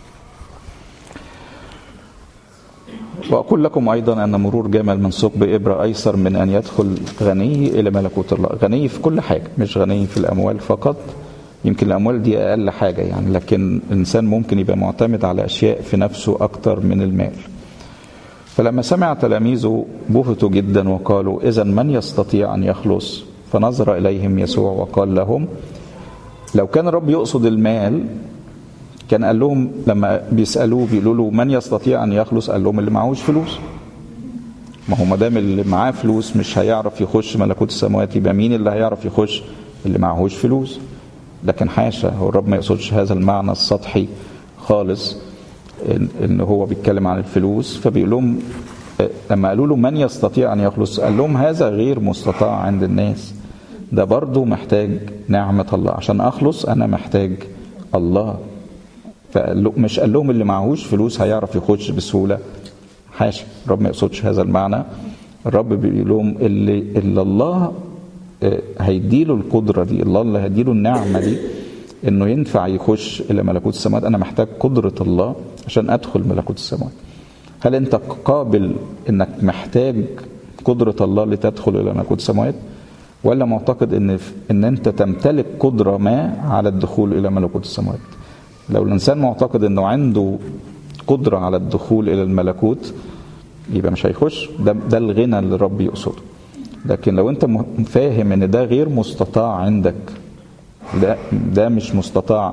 وأقول لكم أيضا أن مرور جمل من ثقب إبرة أيسر من أن يدخل غني إلى ملكوت الله غني في كل حاجة مش غني في الأموال فقط يمكن الأموال دي أقل حاجة يعني لكن الإنسان ممكن يبقى معتمد على أشياء في نفسه أكتر من المال فلما سمع تلاميذه بهتوا جدا وقالوا إذا من يستطيع أن يخلص فنظر إليهم يسوع وقال لهم لو كان الرب يقصد المال كان قال لهم لما بيسالوه بيقولوا له من يستطيع ان يخلص قال لهم اللي معهوش فلوس ما هو ما دام اللي معاه فلوس مش هيعرف يخش ملكوت السماوات يبقى مين اللي هيعرف يخش اللي معهوش فلوس لكن حاشا هو الرب ما يقصدش هذا المعنى السطحي خالص ان, إن هو بيتكلم عن الفلوس فبيقول لهم لما قالوا له من يستطيع ان يخلص قال لهم هذا غير مستطاع عند الناس ده برضه محتاج نعمه الله عشان اخلص انا محتاج الله فمش قال لهم اللي معهوش فلوس هيعرف يخش بسهوله حاشا الرب ما يقصدش هذا المعنى الرب بيقول لهم اللي, اللي الله هيديله القدره دي الله اللي هيديله النعمه دي انه ينفع يخش الى ملكوت السماوات انا محتاج قدره الله عشان ادخل ملكوت السماوات هل انت قابل انك محتاج قدره الله لتدخل الى ملكوت السماوات ولا معتقد ان ان انت تمتلك قدره ما على الدخول الى ملكوت السماوات لو الانسان معتقد انه عنده قدره على الدخول الى الملكوت يبقى مش هيخش ده ده الغنى اللي الرب يقصده لكن لو انت فاهم ان ده غير مستطاع عندك ده ده مش مستطاع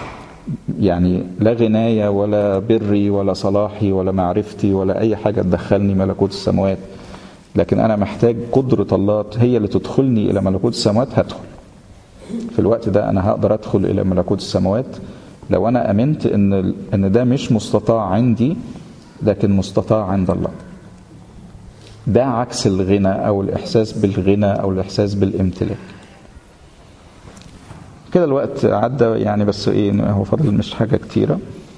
يعني لا غناية ولا بري ولا صلاحي ولا معرفتي ولا أي حاجة تدخلني ملكوت السماوات لكن أنا محتاج قدرة الله هي اللي تدخلني إلى ملكوت السماوات هدخل في الوقت ده أنا هقدر أدخل إلى ملكوت السماوات لو أنا أمنت إن إن ده مش مستطاع عندي لكن مستطاع عند الله ده عكس الغنى أو الإحساس بالغنى أو الإحساس بالامتلاك كده الوقت عدى يعني بس ايه هو فاضل مش حاجه كتيره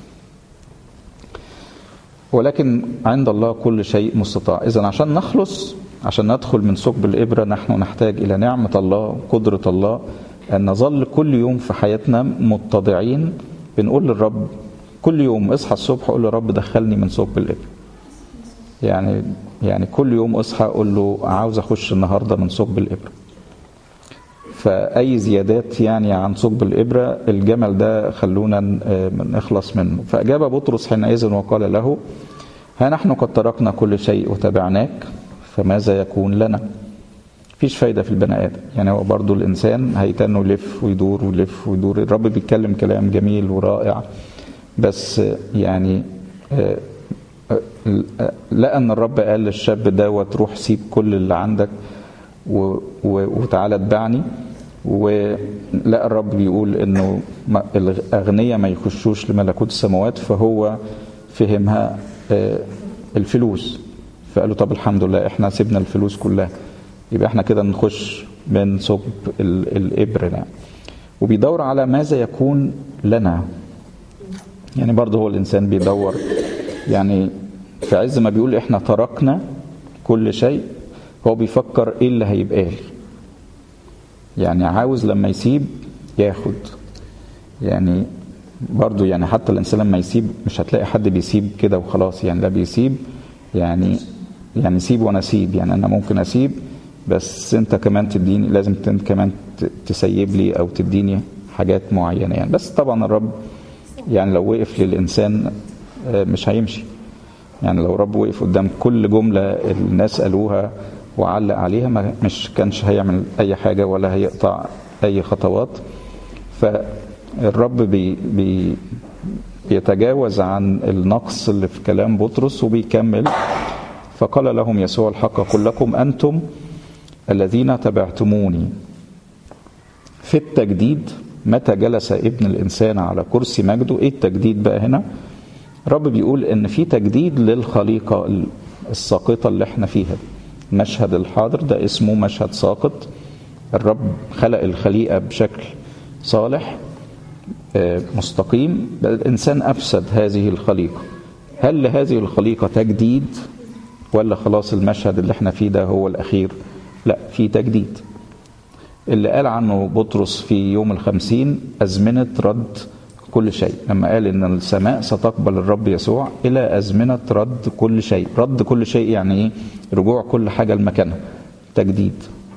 ولكن عند الله كل شيء مستطاع اذا عشان نخلص عشان ندخل من ثقب الابره نحن نحتاج الى نعمه الله قدره الله ان نظل كل يوم في حياتنا متضعين بنقول للرب كل يوم اصحى الصبح قول للرب دخلني من ثقب الابره يعني يعني كل يوم اصحى اقول له عاوز اخش النهارده من ثقب الابره فأي زيادات يعني عن ثقب الإبرة الجمل ده خلونا نخلص منه فأجاب بطرس حينئذ وقال له ها نحن قد تركنا كل شيء وتبعناك فماذا يكون لنا مفيش فايدة في البني آدم يعني هو برضو الإنسان هيتنه يلف ويدور ويلف ويدور الرب بيتكلم كلام جميل ورائع بس يعني لقى ان الرب قال للشاب دوت روح سيب كل اللي عندك وتعالى اتبعني ولقى الرب بيقول انه الاغنياء ما يخشوش لملكوت السماوات فهو فهمها الفلوس فقال له طب الحمد لله احنا سيبنا الفلوس كلها يبقى احنا كده نخش من ثقب الابر يعني وبيدور على ماذا يكون لنا يعني برضه هو الانسان بيدور يعني في عز ما بيقول احنا تركنا كل شيء هو بيفكر ايه اللي هيبقى لي يعني عاوز لما يسيب ياخد يعني برضو يعني حتى الانسان لما يسيب مش هتلاقي حد بيسيب كده وخلاص يعني لا بيسيب يعني يعني سيب وانا اسيب يعني انا ممكن اسيب بس انت كمان تديني لازم انت كمان تسيب لي او تديني حاجات معينه يعني بس طبعا الرب يعني لو وقف للانسان مش هيمشي يعني لو رب وقف قدام كل جمله الناس قالوها وعلق عليها ما مش كانش هيعمل اي حاجه ولا هيقطع اي خطوات فالرب بي بي بيتجاوز عن النقص اللي في كلام بطرس وبيكمل فقال لهم يسوع الحق أقول لكم أنتم الذين تبعتموني في التجديد متى جلس ابن الإنسان على كرسي مجده إيه التجديد بقى هنا الرب بيقول إن في تجديد للخليقة الساقطة اللي احنا فيها المشهد الحاضر ده اسمه مشهد ساقط الرب خلق الخليقة بشكل صالح مستقيم الإنسان أفسد هذه الخليقة هل لهذه الخليقة تجديد ولا خلاص المشهد اللي احنا فيه ده هو الأخير لا في تجديد اللي قال عنه بطرس في يوم الخمسين أزمنة رد كل شيء لما قال إن السماء ستقبل الرب يسوع إلى أزمنة رد كل شيء رد كل شيء يعني إيه رجوع كل حاجة لمكانها تجديد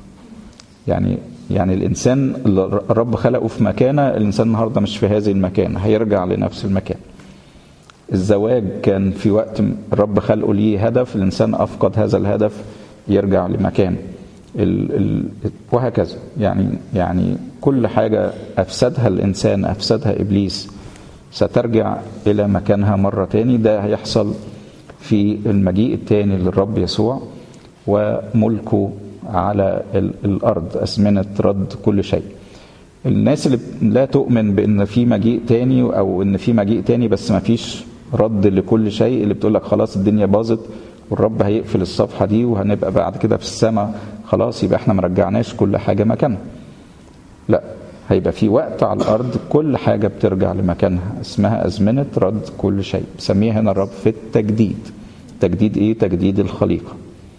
يعني يعني الانسان اللي الرب خلقه في مكانه الانسان النهارده مش في هذه المكان هيرجع لنفس المكان الزواج كان في وقت الرب خلقه ليه هدف الانسان افقد هذا الهدف يرجع لمكانه ال ال وهكذا يعني يعني كل حاجه افسدها الانسان افسدها ابليس سترجع الى مكانها مره تاني ده هيحصل في المجيء التاني للرب يسوع وملكه على الارض ازمنه رد كل شيء الناس اللي لا تؤمن بان في مجيء تاني او ان في مجيء تاني بس ما فيش رد لكل شيء اللي بتقول لك خلاص الدنيا باظت والرب هيقفل الصفحه دي وهنبقى بعد كده في السماء خلاص يبقى احنا ما رجعناش كل حاجه مكانها لا هيبقى في وقت على الارض كل حاجه بترجع لمكانها اسمها ازمنه رد كل شيء بسميها هنا الرب في التجديد تجديد ايه تجديد الخليقه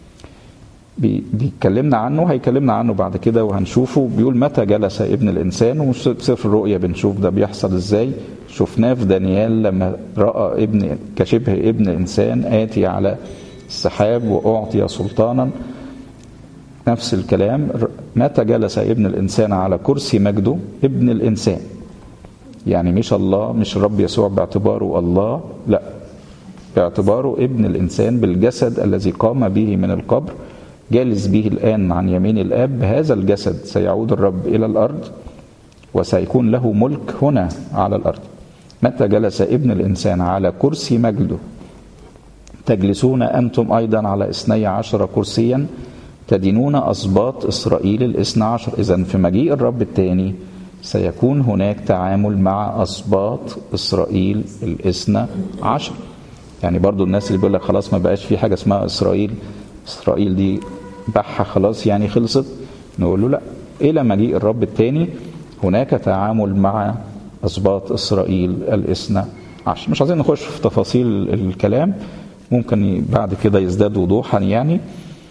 بيتكلمنا عنه هيكلمنا عنه بعد كده وهنشوفه بيقول متى جلس ابن الانسان وسفر الرؤيا بنشوف ده بيحصل ازاي شفناه في دانيال لما راى ابن كشبه ابن انسان اتي على السحاب واعطي سلطانا نفس الكلام متى جلس ابن الانسان على كرسي مجده ابن الانسان يعني مش الله مش الرب يسوع باعتباره الله لا باعتباره ابن الانسان بالجسد الذي قام به من القبر جالس به الآن عن يمين الآب بهذا الجسد سيعود الرب إلى الأرض وسيكون له ملك هنا على الأرض متى جلس ابن الإنسان على كرسي مجده تجلسون أنتم أيضا على اثني عشر كرسيا تدينون أسباط إسرائيل الاثنى عشر إذا في مجيء الرب الثاني سيكون هناك تعامل مع أسباط إسرائيل الاثنى عشر يعني برضو الناس اللي بيقول لك خلاص ما بقاش في حاجة اسمها إسرائيل إسرائيل دي بحة خلاص يعني خلصت نقول له لا إلى مجيء الرب الثاني هناك تعامل مع أسباط إسرائيل الاثنى عشر مش عايزين نخش في تفاصيل الكلام ممكن بعد كده يزداد وضوحا يعني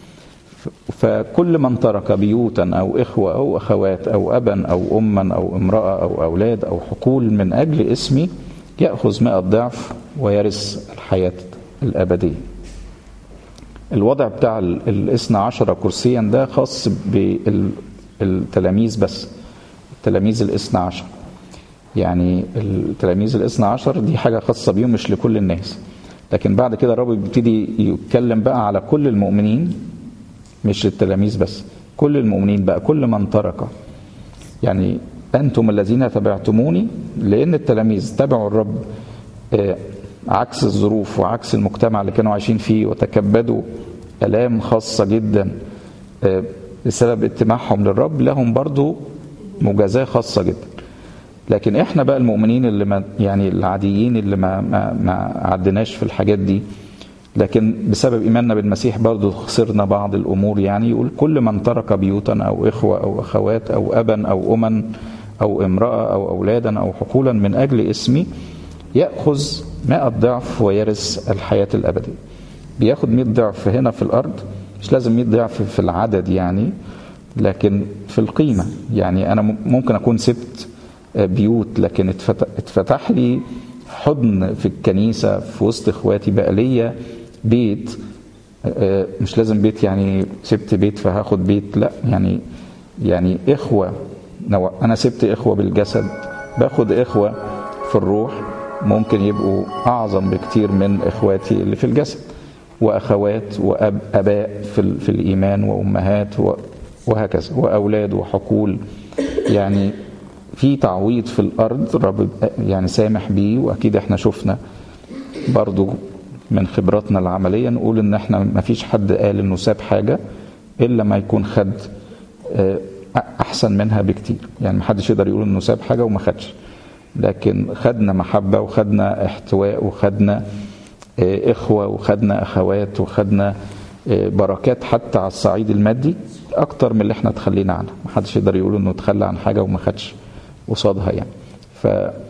فكل من ترك بيوتا أو إخوة أو أخوات أو أبا أو أما أو امرأة أو أولاد أو حقول من أجل اسمي يأخذ مئة ضعف ويرث الحياة الأبدية الوضع بتاع الاثنى عشر كرسيا ده خاص بالتلاميذ بس التلاميذ الاثنى عشر يعني التلاميذ الاثنى عشر دي حاجة خاصة بيهم مش لكل الناس لكن بعد كده الرب بيبتدي يتكلم بقى على كل المؤمنين مش التلاميذ بس كل المؤمنين بقى كل من ترك يعني أنتم الذين تبعتموني لأن التلاميذ تبعوا الرب عكس الظروف وعكس المجتمع اللي كانوا عايشين فيه وتكبدوا آلام خاصة جدا بسبب اتباعهم للرب لهم برضو مجازاة خاصة جدا لكن احنا بقى المؤمنين اللي ما يعني العاديين اللي ما ما ما عدناش في الحاجات دي لكن بسبب ايماننا بالمسيح برضو خسرنا بعض الامور يعني يقول كل من ترك بيوتا او اخوه او اخوات او ابا او اما او امراه او اولادا او حقولا من اجل اسمي ياخذ مئة ضعف ويرث الحياه الابديه بياخد 100 ضعف هنا في الارض مش لازم 100 ضعف في العدد يعني لكن في القيمه يعني انا ممكن اكون سبت بيوت لكن اتفتح لي حضن في الكنيسة في وسط اخواتي بقى ليا بيت مش لازم بيت يعني سبت بيت فهاخد بيت لا يعني يعني اخوة نوع انا سبت اخوه بالجسد باخد اخوه في الروح ممكن يبقوا اعظم بكتير من اخواتي اللي في الجسد واخوات واباء في, في الايمان وامهات وهكذا واولاد وحقول يعني في تعويض في الارض رب يعني سامح بيه واكيد احنا شفنا برضو من خبراتنا العمليه نقول ان احنا ما فيش حد قال انه ساب حاجه الا ما يكون خد احسن منها بكتير يعني ما حدش يقدر يقول انه ساب حاجه وما خدش لكن خدنا محبه وخدنا احتواء وخدنا اخوه وخدنا اخوات وخدنا بركات حتى على الصعيد المادي اكتر من اللي احنا تخلينا عنها ما حدش يقدر يقول انه تخلى عن حاجه وما خدش قصادها يعني ف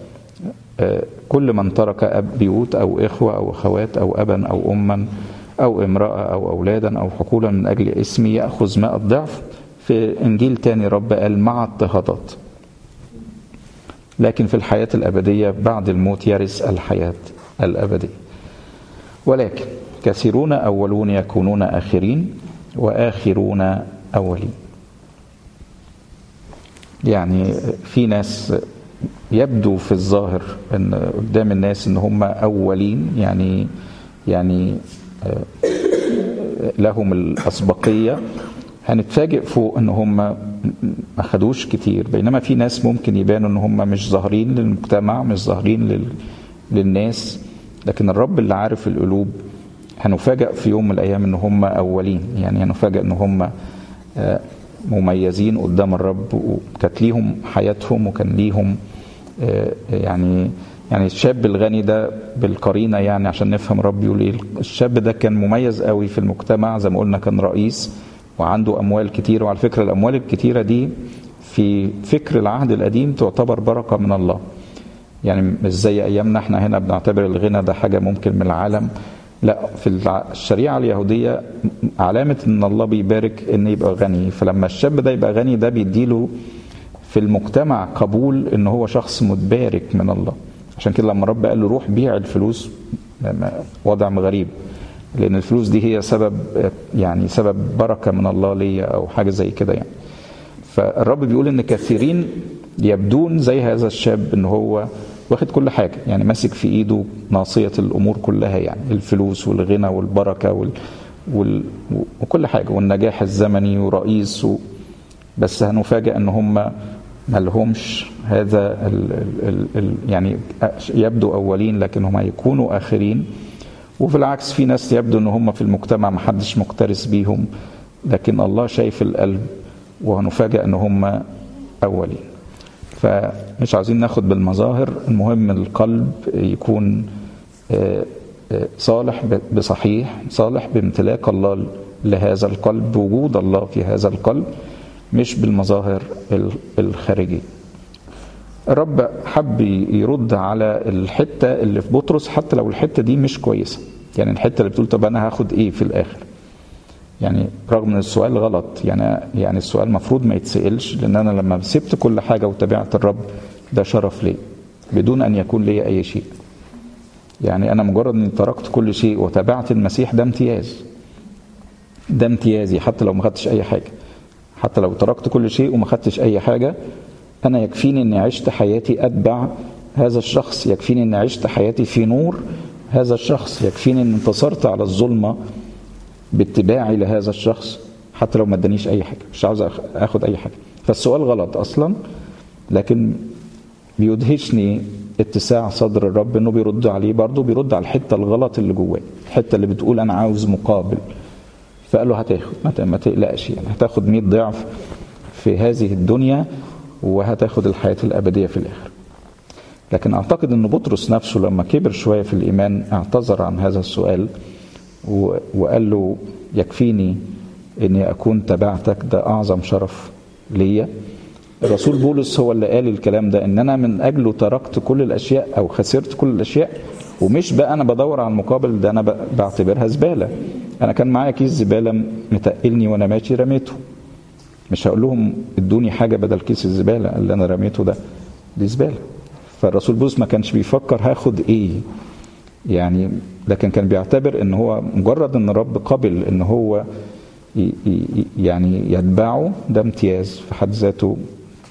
كل من ترك أب بيوت أو إخوة أو أخوات أو أبا أو أما أو امرأة أو أولادا أو حقولا من أجل اسمي يأخذ ماء الضعف في إنجيل تاني رب قال مع اضطهادات لكن في الحياة الأبدية بعد الموت يرث الحياة الأبدية ولكن كثيرون أولون يكونون آخرين وآخرون أولين يعني في ناس يبدو في الظاهر ان قدام الناس ان هم اولين يعني يعني لهم الاسبقيه هنتفاجئ فوق ان هم ما خدوش كتير بينما في ناس ممكن يبانوا ان هم مش ظاهرين للمجتمع مش ظاهرين لل... للناس لكن الرب اللي عارف القلوب هنفاجئ في يوم من الايام ان هم اولين يعني هنفاجئ ان هم مميزين قدام الرب وكانت ليهم حياتهم وكان ليهم يعني يعني الشاب الغني ده بالقرينة يعني عشان نفهم رب يقول ايه الشاب ده كان مميز قوي في المجتمع زي ما قلنا كان رئيس وعنده أموال كتير وعلى فكرة الأموال الكتيرة دي في فكر العهد القديم تعتبر بركة من الله يعني مش زي أيامنا احنا هنا بنعتبر الغنى ده حاجة ممكن من العالم لا في الشريعة اليهودية علامة ان الله بيبارك ان يبقى غني فلما الشاب ده يبقى غني ده بيديله في المجتمع قبول ان هو شخص متبارك من الله عشان كده لما رب قال له روح بيع الفلوس وضع غريب لان الفلوس دي هي سبب يعني سبب بركه من الله ليا او حاجه زي كده يعني فالرب بيقول ان كثيرين يبدون زي هذا الشاب ان هو واخد كل حاجه يعني ماسك في ايده ناصيه الامور كلها يعني الفلوس والغنى والبركه وال, وال... وكل حاجه والنجاح الزمني ورئيس و... بس هنفاجئ ان هم ما لهمش هذا ال ال ال يعني يبدو اولين لكن هم يكونوا اخرين وفي العكس في ناس يبدو ان هم في المجتمع ما حدش مكترث بيهم لكن الله شايف القلب وهنفاجئ ان هم اولين فمش عايزين ناخد بالمظاهر المهم القلب يكون صالح بصحيح صالح بامتلاك الله لهذا القلب بوجود الله في هذا القلب مش بالمظاهر الخارجية الرب حب يرد على الحتة اللي في بطرس حتى لو الحتة دي مش كويسة يعني الحتة اللي بتقول طب أنا هاخد إيه في الآخر يعني رغم ان السؤال غلط يعني يعني السؤال المفروض ما يتسالش لان انا لما سبت كل حاجه وتبعت الرب ده شرف لي بدون ان يكون لي اي شيء يعني انا مجرد اني تركت كل شيء وتبعت المسيح ده امتياز ده امتيازي حتى لو ما خدتش اي حاجه حتى لو تركت كل شيء وما خدتش اي حاجه انا يكفيني اني عشت حياتي اتبع هذا الشخص يكفيني اني عشت حياتي في نور هذا الشخص يكفيني اني انتصرت على الظلمه باتباعي لهذا الشخص حتى لو ما ادانيش اي حاجه مش عاوز اخد اي حاجه فالسؤال غلط اصلا لكن بيدهشني اتساع صدر الرب انه بيرد عليه برضه بيرد على الحته الغلط اللي جواه الحته اللي بتقول انا عاوز مقابل فقال له هتاخد ما تقلقش يعني هتاخد 100 ضعف في هذه الدنيا وهتاخد الحياه الابديه في الاخر لكن اعتقد ان بطرس نفسه لما كبر شويه في الايمان اعتذر عن هذا السؤال وقال له يكفيني اني اكون تبعتك ده اعظم شرف ليا الرسول بولس هو اللي قال الكلام ده ان انا من اجله تركت كل الاشياء او خسرت كل الاشياء ومش بقى انا بدور على المقابل ده انا بعتبرها زباله انا كان معايا كيس زباله متقلني وانا ماشي رميته مش هقول لهم ادوني حاجه بدل كيس الزباله اللي انا رميته ده دي زباله فالرسول بولس ما كانش بيفكر هاخد ايه يعني لكن كان بيعتبر ان هو مجرد ان الرب قبل ان هو يعني يتبعه ده امتياز في حد ذاته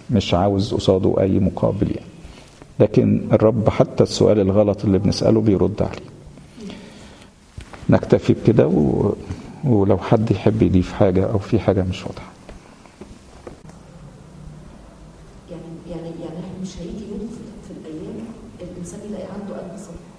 مش عاوز قصاده اي مقابل يعني لكن الرب حتى السؤال الغلط اللي بنساله بيرد عليه نكتفي بكده و... ولو حد يحب يضيف حاجه او في حاجه مش واضحه يعني يعني يعني احنا مش هيجي يوم في, في الايام الانسان يلاقي عنده قلب صالح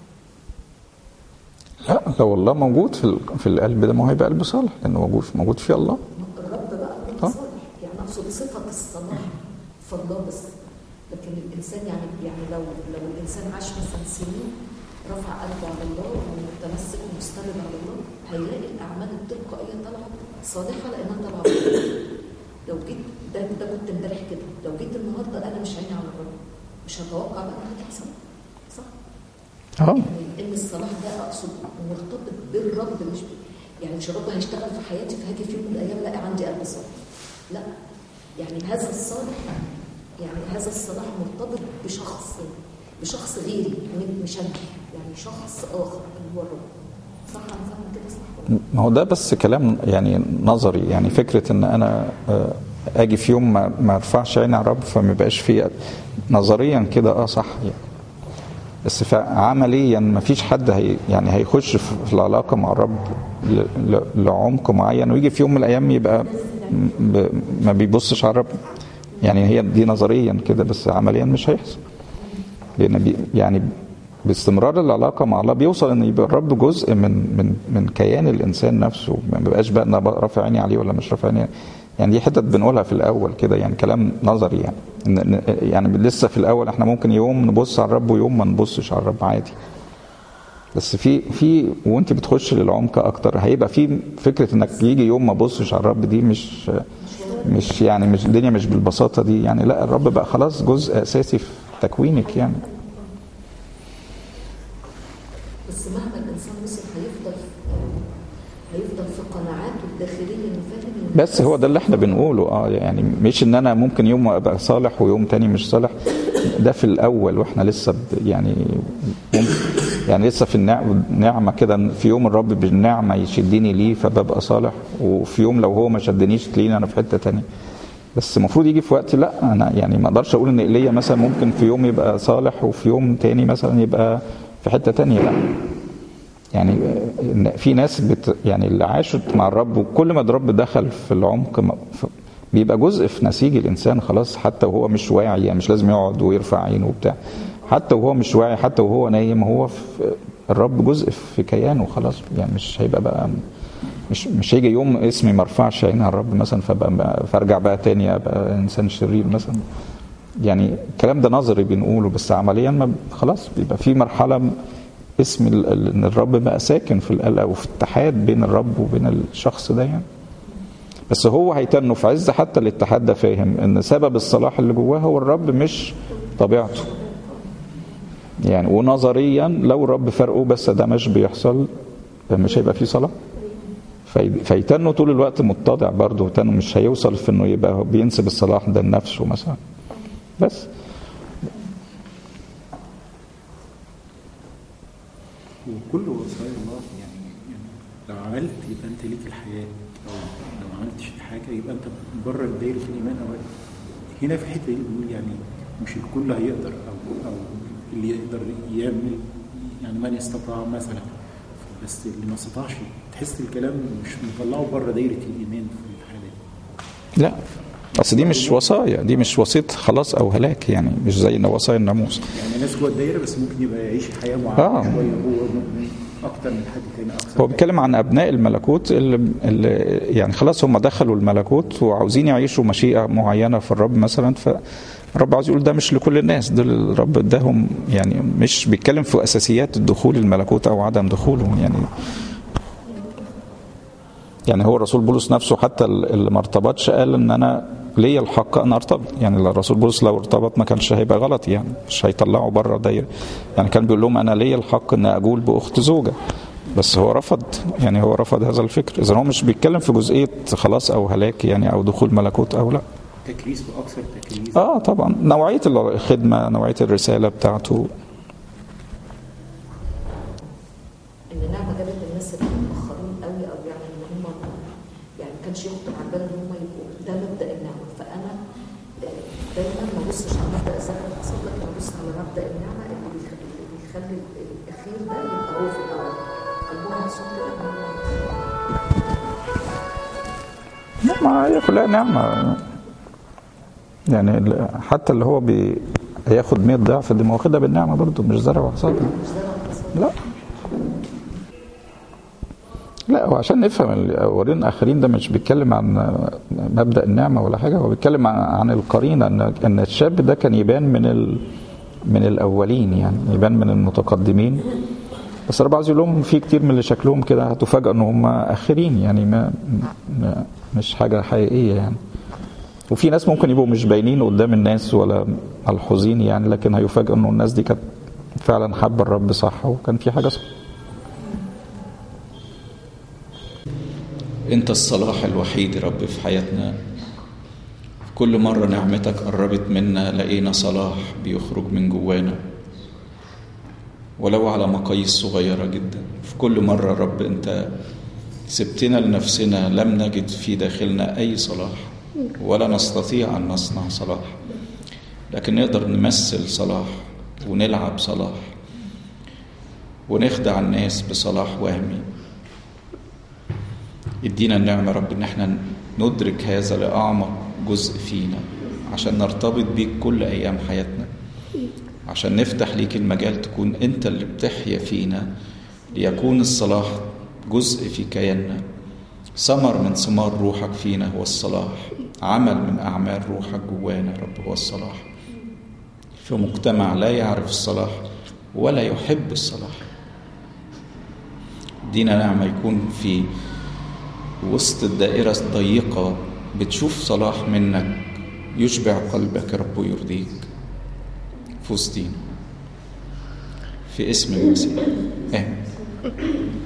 لا لو الله موجود في ال- في القلب ده ما هو هيبقى قلب صالح لانه موجود موجود فيه الله الرب بقى آه. قلب صالح يعني اقصد صفه الصلاح في الله بس لكن الانسان يعني يعني لو لو الانسان عاش مثلا سنين رفع قلبه على الله ومتمسك ومستند على الله هيلاقي الاعمال التلقائيه طالعه صالحه لانها طالعه من الله. لو جيت ده ده كنت امبارح كده لو جيت النهارده انا مش عيني على الرب مش هتوقع بقى انها تحصل صح؟ اه يعني ان الصلاح ده اقصد مرتبط بالرب مش ب- يعني مش الرب هيشتغل في حياتي فهاجي في يوم من الايام الاقي عندي قلب صالح لا يعني هذا الصالح يعني هذا الصلاح مرتبط بشخص بشخص غيري م- مش انا يعني شخص اخر اللي هو الرب صح انا فاهمه كده صح ولا ما هو ده بس كلام يعني نظري يعني فكره ان انا آه، اجي في يوم ما ما ارفعش عيني على الرب فما يبقاش فيه نظريا كده اه صح يعني بس فع- عمليا ما فيش حد هي يعني هيخش في في العلاقه مع الرب ل- ل- لعمق معين ويجي في يوم من الايام يبقى م- ب- ما بيبصش على الرب يعني هي دي نظريا كده بس عمليا مش هيحصل لان بي يعني باستمرار العلاقه مع الله بيوصل ان يبقى الرب جزء من من من كيان الانسان نفسه ما بيبقاش بقى انا رافع عيني عليه ولا مش رافع عيني يعني دي حتت بنقولها في الاول كده يعني كلام نظري يعني إن- إن- يعني لسه في الاول احنا ممكن يوم نبص على الرب ويوم ما نبصش على الرب عادي بس في في وانت بتخش للعمق اكتر هيبقى في فكره انك يجي يوم ما بصش على الرب دي مش مش يعني مش الدنيا مش بالبساطه دي يعني لا الرب بقى خلاص جزء اساسي في تكوينك يعني بس مهما الانسان وصل هيفضل هيفضل في قناعاته الداخليه انه فاهم إن بس هو ده اللي احنا بنقوله اه يعني مش ان انا ممكن يوم ابقى صالح ويوم تاني مش صالح ده في الاول واحنا لسه ب- يعني ممكن يعني لسه في النع- النعمه كده في يوم الرب بالنعمه يشدني ليه فببقى صالح وفي يوم لو هو ما شدنيش تلاقيني انا في حته تانية بس المفروض يجي في وقت لا انا يعني ما اقدرش اقول ان ايليا مثلا ممكن في يوم يبقى صالح وفي يوم تاني مثلا يبقى في حته تانية لا يعني إن في ناس بت يعني اللي عاشت مع الرب وكل ما الرب دخل في العمق م- ف- بيبقى جزء في نسيج الانسان خلاص حتى وهو مش واعي يعني مش لازم يقعد ويرفع عينه وبتاع حتى وهو مش واعي حتى وهو نايم هو في الرب جزء في كيانه خلاص يعني مش هيبقى بقى مش مش هيجي يوم اسمي ما ارفعش عيني على الرب مثلا فبقى فارجع بقى تاني ابقى انسان شرير مثلا يعني الكلام ده نظري بنقوله بس عمليا ما خلاص بيبقى في مرحله اسم ال- ال- ان الرب بقى ساكن في القلق وفي اتحاد بين الرب وبين الشخص ده يعني بس هو هيتنه في عز حتى الاتحاد ده فاهم ان سبب الصلاح اللي جواه هو الرب مش طبيعته يعني ونظريا لو الرب فرقه بس ده مش بيحصل مش هيبقى فيه صلاح في- فيتنه طول الوقت متضع برضه تنه مش هيوصل في انه يبقى بينسب الصلاح ده لنفسه مثلا بس وكل وصايا الله يعني, يعني لو عملت يبقى انت ليك الحياه او لو ما عملتش حاجه يبقى انت بره دايره الايمان او هنا في الحته دي بيقول يعني مش الكل هيقدر او او اللي يقدر يعمل يعني من يستطاع مثلا بس اللي ما استطاعش تحس الكلام مش مطلعه بره دايره الايمان في الحاله دي لا اصل دي مش وصايا دي مش وصيه خلاص او هلاك يعني مش زي وصايا الناموس يعني ناس جوه الدايره بس ممكن يبقى يعيش حياه آه. معينه شويه هو مؤمن اكتر من حد تاني اكثر هو بيتكلم عن ابناء الملكوت اللي, اللي يعني خلاص هم دخلوا الملكوت وعاوزين يعيشوا مشيئه معينه في الرب مثلا فالرب عاوز يقول ده مش لكل الناس دول الرب اداهم يعني مش بيتكلم في اساسيات الدخول الملكوت او عدم دخوله يعني يعني هو الرسول بولس نفسه حتى اللي ما ارتبطش قال ان انا ليا الحق ان ارتبط يعني الرسول بولس لو ارتبط ما كانش هيبقى غلط يعني مش هيطلعه بره دايره يعني كان بيقول لهم انا ليا الحق ان اجول باخت زوجه بس هو رفض يعني هو رفض هذا الفكر اذا هو مش بيتكلم في جزئيه خلاص او هلاك يعني او دخول ملكوت او لا تكريس واكثر تكريس اه طبعا نوعيه الخدمه نوعيه الرساله بتاعته ان النعمه جابت الناس اللي متاخرين قوي او يعني ان هم يعني ما كانش يخطر على بالهم ان هم يبقوا ده مبدا النعمه فانا آه، دايما ابصش على مبدا الزرع والحصاد لكن ابص على مبدا النعمه اللي بيخلي, اللي بيخلي الاخير ده يبقى هو في الاول قلبهم مبسوط كده إن هو- ما هي كلها نعمة يعني ال- حتى اللي هو بي هياخد 100 ضعف دي ما واخدها بالنعمة برضه مش زرع وحصاد مش زرع والحصاد لا لا هو عشان نفهم الاولين الاخرين ده مش بيتكلم عن مبدا النعمه ولا حاجه هو بيتكلم عن عن القرينه ان ان الشاب ده كان يبان من ال من الاولين يعني يبان من المتقدمين بس انا عايز اقول لهم في كتير من اللي شكلهم كده هتفاجئ ان هم اخرين يعني ما, ما مش حاجه حقيقيه يعني وفي ناس ممكن يبقوا مش باينين قدام الناس ولا ملحوظين يعني لكن هيفاجئ انه الناس دي كانت فعلا حابه الرب صح وكان في حاجه صح انت الصلاح الوحيد يا رب في حياتنا كل مرة نعمتك قربت منا لقينا صلاح بيخرج من جوانا ولو على مقاييس صغيرة جدا في كل مرة يا رب انت سبتنا لنفسنا لم نجد في داخلنا أي صلاح ولا نستطيع أن نصنع صلاح لكن نقدر نمثل صلاح ونلعب صلاح ونخدع الناس بصلاح وهمي ادينا النعمة يا رب ان احنا ندرك هذا لأعمق جزء فينا عشان نرتبط بيك كل أيام حياتنا عشان نفتح ليك المجال تكون انت اللي بتحيا فينا ليكون الصلاح جزء في كياننا ثمر من ثمار روحك فينا هو الصلاح عمل من أعمال روحك جوانا يا رب هو الصلاح في مجتمع لا يعرف الصلاح ولا يحب الصلاح دينا نعمة يكون في وسط الدائرة الضيقة بتشوف صلاح منك يشبع قلبك يا رب ويرضيك في وسطينا في اسم المسيح آمين